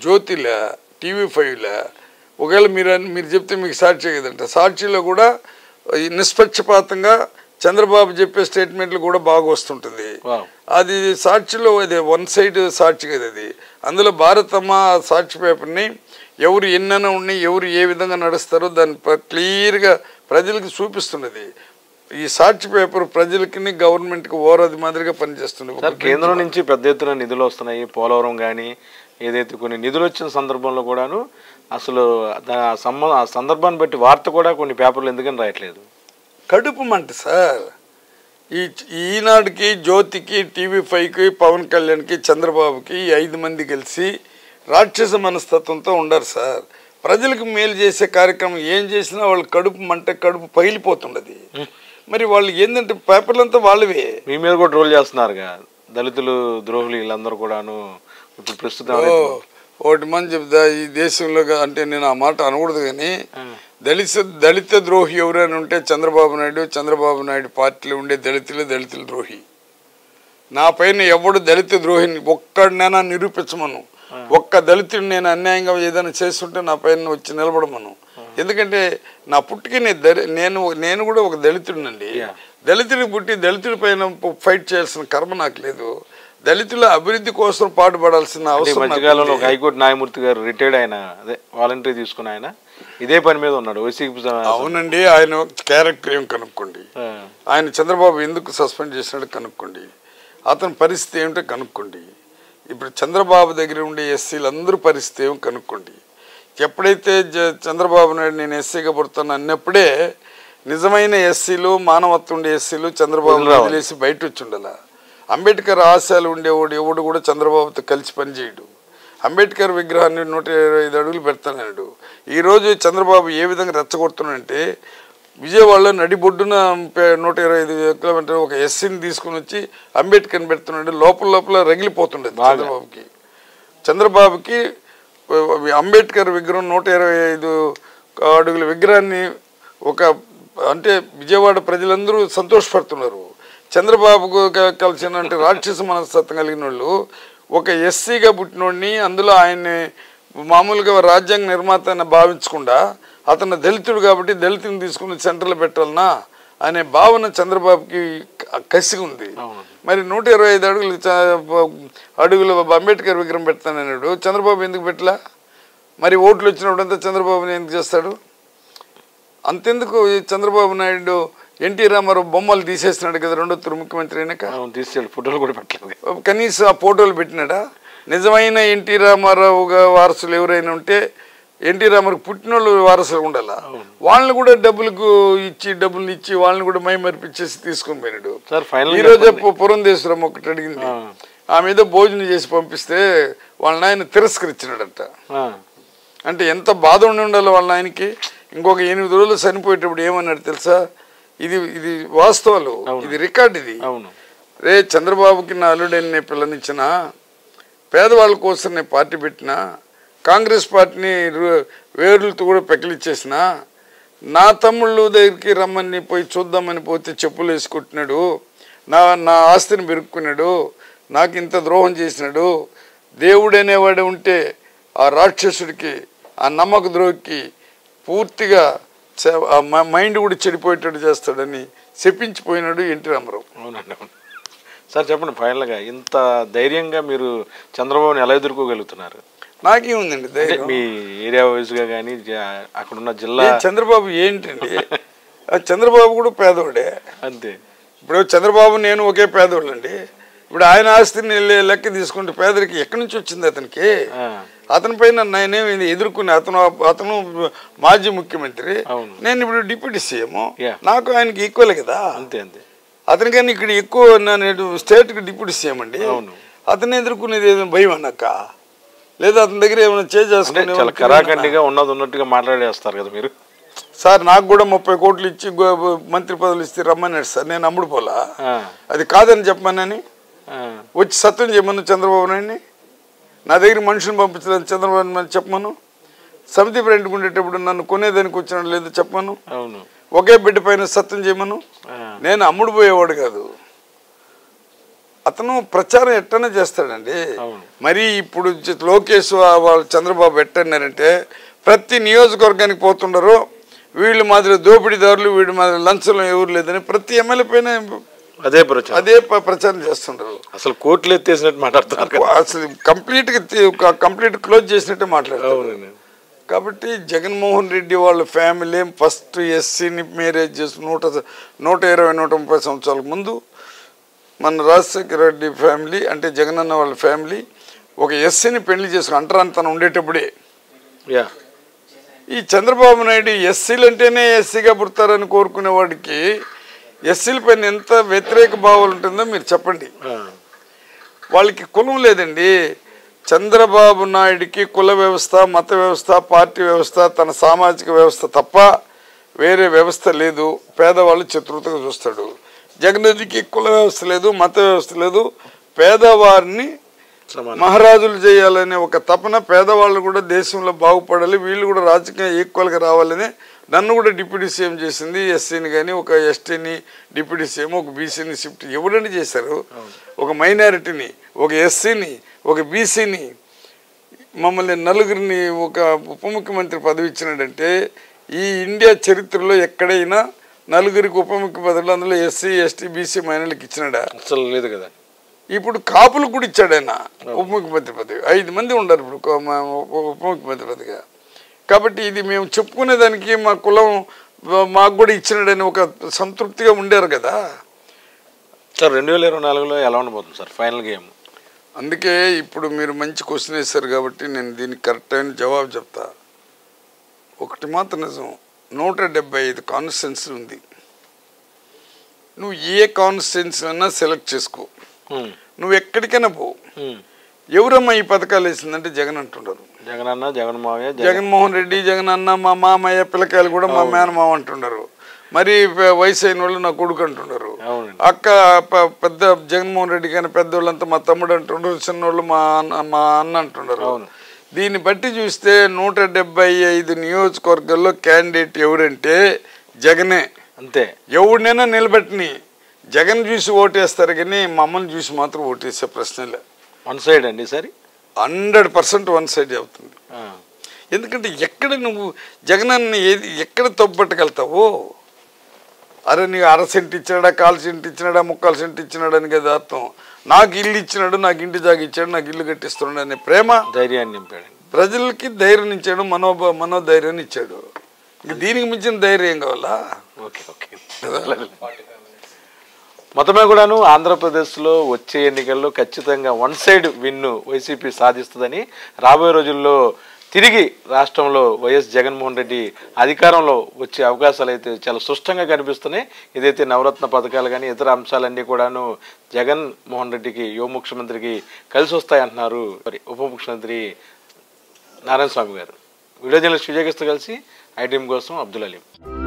జ్యోతిలే టీవీ ఫైవ్లే ఒకవేళ మీరు అన్- మీరు చెప్తే మీకు సాక్షి కదంట సాక్షిలో కూడా ఈ నిష్పక్షపాతంగా చంద్రబాబు చెప్పే స్టేట్మెంట్లు కూడా బాగా వస్తుంటుంది వావ్. అది సాక్షిలో అది వన్ సైడ్ సాక్షి కదా అది అందులో భారతమ్మ ఆ సాక్షి పేపర్ని ఎవరు ఎన్నైనా ఉన్నాయి ఎవరు ఏ విధంగా నడుస్తారో దాన్ని ప- క్లియర్గా ప్రజలకు చూపిస్తున్నది ఈ సాక్షి పేపర్ ప్రజలకి గవర్నమెంట్కి ఓరది మాదిరిగా పనిచేస్తుంది సార్ కేంద్రం నుంచి పెద్ద ఎత్తున నిధులు వస్తున్నాయి పోలవరం కానీ ఏదైతే కొన్ని నిధులు వచ్చిన సందర్భంలో కూడాను అసలు దా- ఆ సంబ ఆ సందర్భాన్ని బట్టి వార్త కూడా కొన్ని పేపర్లు ఎందుకని రాయట్లేదు కడుపు మంట సార్ ఈ ఈనాడుకి జ్యోతికి టీవీ ఫైవ్కి పవన్ కళ్యాణ్కి చంద్రబాబుకి ఈ ఐదు మంది కలిసి రాక్షస మనస్తత్వంతో ఉండరు సార్ ప్రజలకు మేలు చేసే కార్యక్రమం ఏం చేసినా వాళ్ళు కడుపు మంట కడుపు పగిలిపోతుండదు మరి వాళ్ళు ఏంటంటే పేపర్లంతా వాళ్ళవే మీ మీద కూడా రోల్ చేస్తున్నారుగా దళితులు ద్రోహులు వీళ్ళందరూ కూడాను ఇప్పుడు ప్రస్తుతం ఓ, ఒకటి మంది చెప్తా ఈ దేశంలో గా- అంటే నేను ఆ మాట అనకూడదు కానీ దళిత దళిత ద్రోహి ఎవరైనా ఉంటే చంద్రబాబు నాయుడు చంద్రబాబు నాయుడు పార్టీలో ఉండే దళితులు దళితుల ద్రోహి నా పైన ఎవడు దళిత ద్రోహిని ఒక్కడినైనా నిరూపించమను ఒక్క దళితుడు నేను అన్యాయంగా ఏదైనా చేస్తుంటే నా పైన వచ్చి నిలబడమను ఎందుకంటే నా పుట్టికి నేను దళి- నేను నేను కూడా ఒక దళితుడినండి దళితుడికి పుట్టి దళితుడి పైన ఫైట్ చేయాల్సిన కర్మ నాకు లేదు దళితుల అభివృద్ధి కోసం పాటుపడాల్సిన అంటే ఈ అవసరం నాకు మధ్యకాలంలో ఒక ఉంది. హైకోర్టు న్యాయమూర్తి గారు రిటైర్డ్ ఆయన అదే వాలంటరీ తీసుకున్న ఆయన ఇదే పని మీద ఉన్నాడు వైసీపీ అవునండి ఆయన క్యారెక్టర్ ఏం కనుక్కోండి ఆయన చంద్రబాబు ఎందుకు సస్పెండ్ చేసినాడో కనుక్కోండి అతని పరిస్థితి ఏమిటో కనుక్కోండి ఇప్పుడు చంద్రబాబు దగ్గర ఉండే ఎస్సీలు అందరూ పరిస్థితి ఏమో కనుక్కోండి ఎప్పుడైతే జ- చంద్రబాబు నాయుడు నేను ఎస్సీగా పుడతాను అన్నప్పుడే నిజమైన ఎస్సీలు మానవత్వం ఉండే ఎస్సీలు చంద్రబాబు వదిలేసి బయట వచ్చి ఉండాల అంబేద్కర్ ఆశయాలు ఉండేవాడు ఎవడు కూడా చంద్రబాబుతో కలిసి పనిచేయడు అంబేద్కర్ విగ్రహాన్ని నూట ఇరవై ఐదు అడుగులు పెడతానన్నాడు ఈరోజు చంద్రబాబు ఏ విధంగా రెచ్చగొడుతున్నాడంటే విజయవాడలో నడిబొడ్డున పే- నూట ఇరవై ఐదు కిలోమీటర్ ఒక ఎస్సీని తీసుకుని వచ్చి అంబేద్కర్ని పెడుతున్నాడు లోపల లోపల రగిలిపోతుండేది చంద్రబాబుకి చంద్రబాబుకి ఆ, అంబేద్కర్ విగ్రహం నూట ఇరవై ఐదు అడుగుల విగ్రహాన్ని ఒక అంటే విజయవాడ ప్రజలందరూ సంతోషపడుతున్నారు చంద్రబాబుకు క- కలిసిన అంటే రాక్షస మనస్తత్వం కలిగిన వాళ్ళు ఒక ఎస్సీగా పుట్టినోడిని అందులో ఆయన్ని మామూలుగా రాజ్యాంగ నిర్మాత అని భావించకుండా అతను దళితుడు కాబట్టి దళితుని తీసుకుని సెంటర్లో పెట్టాలనా అనే భావన చంద్రబాబుకి క- కసిగా ఉంది మరి నూట ఇరవై ఐదు అడుగులు చ- అడుగులు అంబేద్కర్ విగ్రహం పెడతానన్నాడు చంద్రబాబు ఎందుకు పెట్టలా మరి ఓట్లు వచ్చినప్పుడంతా చంద్రబాబుని ఎందుకు చేస్తాడు అంతెందుకు ఈ చంద్రబాబు నాయుడు ఎన్టీ రామారావు బొమ్మలు తీసేస్తున్నాడు కదా రెండో తూరు ముఖ్యమంత్రి అయినాక తీసుకెళ్ళి ఫోటోలు కూడా పెట్టలేదు కనీసం ఆ ఫోటోలు పెట్టినాడా నిజమైన ఎన్టీ రామారావు గా- వారసులు ఎవరైనా ఉంటే ఎన్టీ రామారావు పుట్టినోళ్ళు వారసులు ఉండాల వాళ్ళని కూడా డబ్బులకు ఇచ్చి డబ్బులు ఇచ్చి వాళ్ళని కూడా మై మరిపించేసి తీసుకొని పోయినాడు సార్ ఫైనల్ ఈ రోజు పురంధేశ్వరం ఒకటి అడిగింది ఆ మీద భోజనం చేసి పంపిస్తే వాళ్ళ నాయన తిరస్కరించినాడట అంటే ఎంత బాధ ఉండి ఉండాలి వాళ్ళ ఆయనకి ఇంకొక ఎనిమిది రోజులు చనిపోయేటప్పుడు ఏమన్నాడు తెలుసా ఇది ఇది వాస్తవాలు ఇది రికార్డ్ ఇది అవును రే చంద్రబాబుకి నా అల్లుడని నేను పిల్లనిచ్చిన పేదవాళ్ళ కోసం నేను పార్టీ పెట్టిన కాంగ్రెస్ పార్టీని రు- వేర్లతో కూడా పెకిలిచ్చేసిన నా తమ్ముళ్ళు దగ్గరికి రమ్మని పోయి చూద్దామని పోతే చెప్పులు వేసుకుంటున్నాడు నా నా ఆస్తిని పెరుక్కున్నాడు నాకు ఇంత ద్రోహం చేసినాడు దేవుడు అనేవాడు ఉంటే ఆ రాక్షసుడికి ఆ నమ్మక ద్రోహికి పూర్తిగా చ- ఆ మ- మైండ్ కూడా చెడిపోయేటట్టు చేస్తాడని చెప్పించిపోయినాడు ఎన్టీ రామారావు అవునండి అవును సార్ చెప్పండి ఫైనల్గా ఇంత ధైర్యంగా మీరు చంద్రబాబుని ఎలా ఎదుర్కోగలుగుతున్నారు నాకేముందండి అంటే ధైర్యం మీ ఏరియా వైజ్గా కానీ అక్కడున్న జిల్లా ఏ చంద్రబాబు ఏంటండి ఆ చంద్రబాబు కూడా పేదోడే అంతే ఇప్పుడు చంద్రబాబు నేను ఒకే పేదోళ్ళండి ఇప్పుడు ఆయన ఆస్తిని లె- లెక్క తీసుకుంటే పేదరికి ఎక్కడి నుంచి వచ్చింది అతనికి ఆ, అతని పైన నేనేమి ఎదుర్కొనే అతను అతను మాజీ ముఖ్యమంత్రి అవును. నేను ఇప్పుడు డిప్యూటీ సీఎం Yeah. నాకు ఆయనకి ఈక్వల్ కదా అంతే అంతే అతనికన్నా ఇక్కడ ఎక్కువ నేను స్టేట్కి డిప్యూటీ సీఎం అండి అవును. అతన్ని ఎదుర్కొనేది ఏదో భయం అన్నాక లేదా అతని దగ్గర ఏమైనా అంటే చాలా చేసుకునే కరాఖండిగా ఉన్నది ఉన్నట్టుగా మాట్లాడేస్తారు కదా మీరు సార్ నాకు కూడా ముప్పై కోట్లు ఇచ్చి గో- మంత్రి పదవులు ఇస్తే రమ్మన్నాడు సార్ నేను అమ్ముడు పోలా ఆ, అది కాదని చెప్పమనని ఆ, వచ్చి సత్యం చేయమను చంద్రబాబు నాయుడిని నా దగ్గర మనుషులను పంపించదని చంద్రబాబు నాయుడు చెప్పమను సమితి ఫ్రెండ్కి ఉండేటప్పుడు నన్ను కొనేదానికి వచ్చినాడు లేదు చెప్పమను అవును ఒకే బిడ్డ పైన సత్యం చేయమను ఆ, నేను అమ్ముడు పోయేవాడు కాదు అతను ప్రచారం ఎట్టనే చేస్తాడండి అవును. మరి ఇప్పుడు జ- లోకేష్ ఆ వాళ్ళు చంద్రబాబు ఎట్టన్నారంటే ప్రతి నియోజకవర్గానికి పోతుండరు వీళ్ళు మాదిరి దోపిడీదారులు వీడి మాదిరి లంచం ఎవరు లేదని ప్రతి ఎమ్మెల్యే పైన అదే ప్రచారం అదే ప- ప్రచారం చేస్తుంటారు అసలు కోట్లు ఎత్తేసినట్టు మాట్లాడుతున్నారు కదా. అసలు కంప్లీట్గా కంప్లీట్ క్లోజ్ చేసినట్టే మాట్లాడతారు అవునండి కాబట్టి జగన్మోహన్ రెడ్డి వాళ్ళ ఫ్యామిలీ ఫస్ట్ ఎస్సీని మ్యారేజ్ చేసి నూట నూట ఇరవై నూట ముప్పై సంవత్సరాల ముందు మన రాజశేఖర రెడ్డి ఫ్యామిలీ అంటే జగనన్న వాళ్ళ ఫ్యామిలీ ఒక ఎస్సీని పెళ్లి చేసుకుని అంటరాని తను ఉండేటప్పుడే యా ఈ చంద్రబాబు నాయుడు ఎస్సీలు అంటేనే ఎస్సీగా పుడతారని కోరుకునే వాడికి ఎస్సీల పైన ఎంత వ్యతిరేక భావాలు ఉంటుందో మీరు చెప్పండి ఆ. వాళ్ళకి కులం లేదండి చంద్రబాబు నాయుడికి కుల వ్యవస్థ మత వ్యవస్థ పార్టీ వ్యవస్థ తన సామాజిక వ్యవస్థ తప్ప వేరే వ్యవస్థ లేదు పేదవాళ్ళు చతుర్థగా చూస్తాడు జగన్రెడ్డికి కుల వ్యవస్థ లేదు మత వ్యవస్థ లేదు పేదవారిని సమానం మహారాజులు చేయాలనే ఒక తపన పేదవాళ్ళు కూడా దేశంలో బాగుపడాలి వీళ్ళు కూడా రాజకీయం ఈక్వల్గా రావాలని నన్ను కూడా డిప్యూటీ సీఎం చేసింది ఎస్సీని కానీ ఒక ఎస్టీని డిప్యూటీ సీఎం ఒక బీసీని షిఫ్ట్ ఎవరండి చేశారు ఒక మైనారిటీని ఒక ఎస్సీని ఒక బీసీని మమ్మల్ని నలుగురిని ఒక ఉప ముఖ్యమంత్రి పదవి ఇచ్చినాడంటే ఈ ఇండియా చరిత్రలో ఎక్కడైనా నలుగురికి ఉప ముఖ్యమంత్రులు అందులో ఎస్సీ ఎస్టీ బీసీ మైనార్టీకి ఇచ్చినాడా అసలు లేదు కదా ఇప్పుడు కాపులు కూడా ఇచ్చాడు ఆయన ఉప ముఖ్యమంత్రి పదవి ఐదు మంది ఉన్నారు ఇప్పుడు కో- మా ఉప ముఖ్యమంత్రి పదవిగా కాబట్టి ఇది మేము చెప్పుకునేదానికి మా కులం మా- మాకు కూడా ఇచ్చినాడని ఒక సంతృప్తిగా ఉండారు కదా సార్ రెండు వేల ఇరవై నాలుగులో ఎలా ఉండబోతుంది సార్ ఫైనల్ గేమ్ అందుకే ఇప్పుడు మీరు మంచి క్వశ్చన్ వేశారు కాబట్టి నేను దీనికి కరెక్ట్ అయిన జవాబు చెప్తా ఒకటి మాత్రం నిజం నూట డెబ్బై ఐదు కాన్స్టిట్యున్సీ ఉంది నువ్వు ఏ కాన్స్టిట్యున్సీ అయినా సెలెక్ట్ చేసుకో నువ్వు ఎక్కడికైనా పో ఎవరమ్మా ఈ పథకాలు వేసిందంటే జగన్ అంటున్నారు జగన్ అన్న జగన్ మావయ్య జగన్ జగన్మోహన్ రెడ్డి జగన్ అన్న మా మామయ్య పిల్లకాయలు కూడా మా మేనమామ అంటున్నారు మరి పె- వయసు అయిన వాళ్ళు నా కొడుకు అంటున్నారు అవునండి. అక్క ప- పెద్ద జగన్మోహన్ రెడ్డి కానీ పెద్దోళ్ళంతా మా తమ్ముడు అంటున్నారు చిన్నోళ్ళు మా అన్న మా అన్న అంటున్నారు అవును. దీన్ని బట్టి చూస్తే నూట డెబ్బై ఐదు నియోజకవర్గాల్లో క్యాండిడేట్ ఎవరంటే జగనే అంతే ఎవడినైనా నిలబెట్టని జగన్ చూసి ఓటేస్తారు కానీ మమ్మల్ని చూసి మాత్రం ఓటేసే ప్రశ్నలే వన్ సైడ్ అండి సరి హండ్రెడ్ పర్సెంట్ వన్ సైడ్ అవుతుంది ఎందుకంటే ఎక్కడ నువ్వు జగనాన్ని ఏది ఎక్కడ తప్పుపట్టగలుగుతావో అరే నీకు అర సెంట్ ఇచ్చినాడా కాలు సెంట్ ఇచ్చినాడా ముక్కాలు సెంట్ ఇచ్చినాడు అని కదా అర్థం నాకు ఇల్లు ఇచ్చినాడు నాకు ఇంటి జాగా ఇచ్చాడు నాకు ఇల్లు కట్టిస్తున్నాడు అనే ప్రేమ ధైర్యాన్ని నింపాడండి ప్రజలకి ధైర్యం ఇచ్చాడు మనోభ మనోధైర్యాన్ని ఇచ్చాడు ఇంక దీనికి మించిన ధైర్యం ఏం కావాలా ఓకే ఓకే మొత్తమే కూడాను ఆంధ్రప్రదేశ్లో వచ్చే ఎన్నికల్లో ఖచ్చితంగా వన్ సైడ్ విన్ను వైసీపీ సాధిస్తుందని రాబోయే రోజుల్లో తిరిగి రాష్ట్రంలో వైఎస్ జగన్మోహన్ రెడ్డి అధికారంలో వచ్చే అవకాశాలు అయితే చాలా స్పష్టంగా కనిపిస్తున్నాయి ఇదైతే నవరత్న పథకాలు కానీ ఇతర అంశాలన్నీ కూడాను జగన్ మోహన్ రెడ్డికి యువ ముఖ్యమంత్రికి కలిసి వస్తాయంటున్నారు మరి ఉప ముఖ్యమంత్రి నారాయణ స్వామి గారు వీడియో జర్నలిస్ట్ విజయకృష్ణ కలిసి ఐటీఎం కోసం అబ్దుల్ అలీం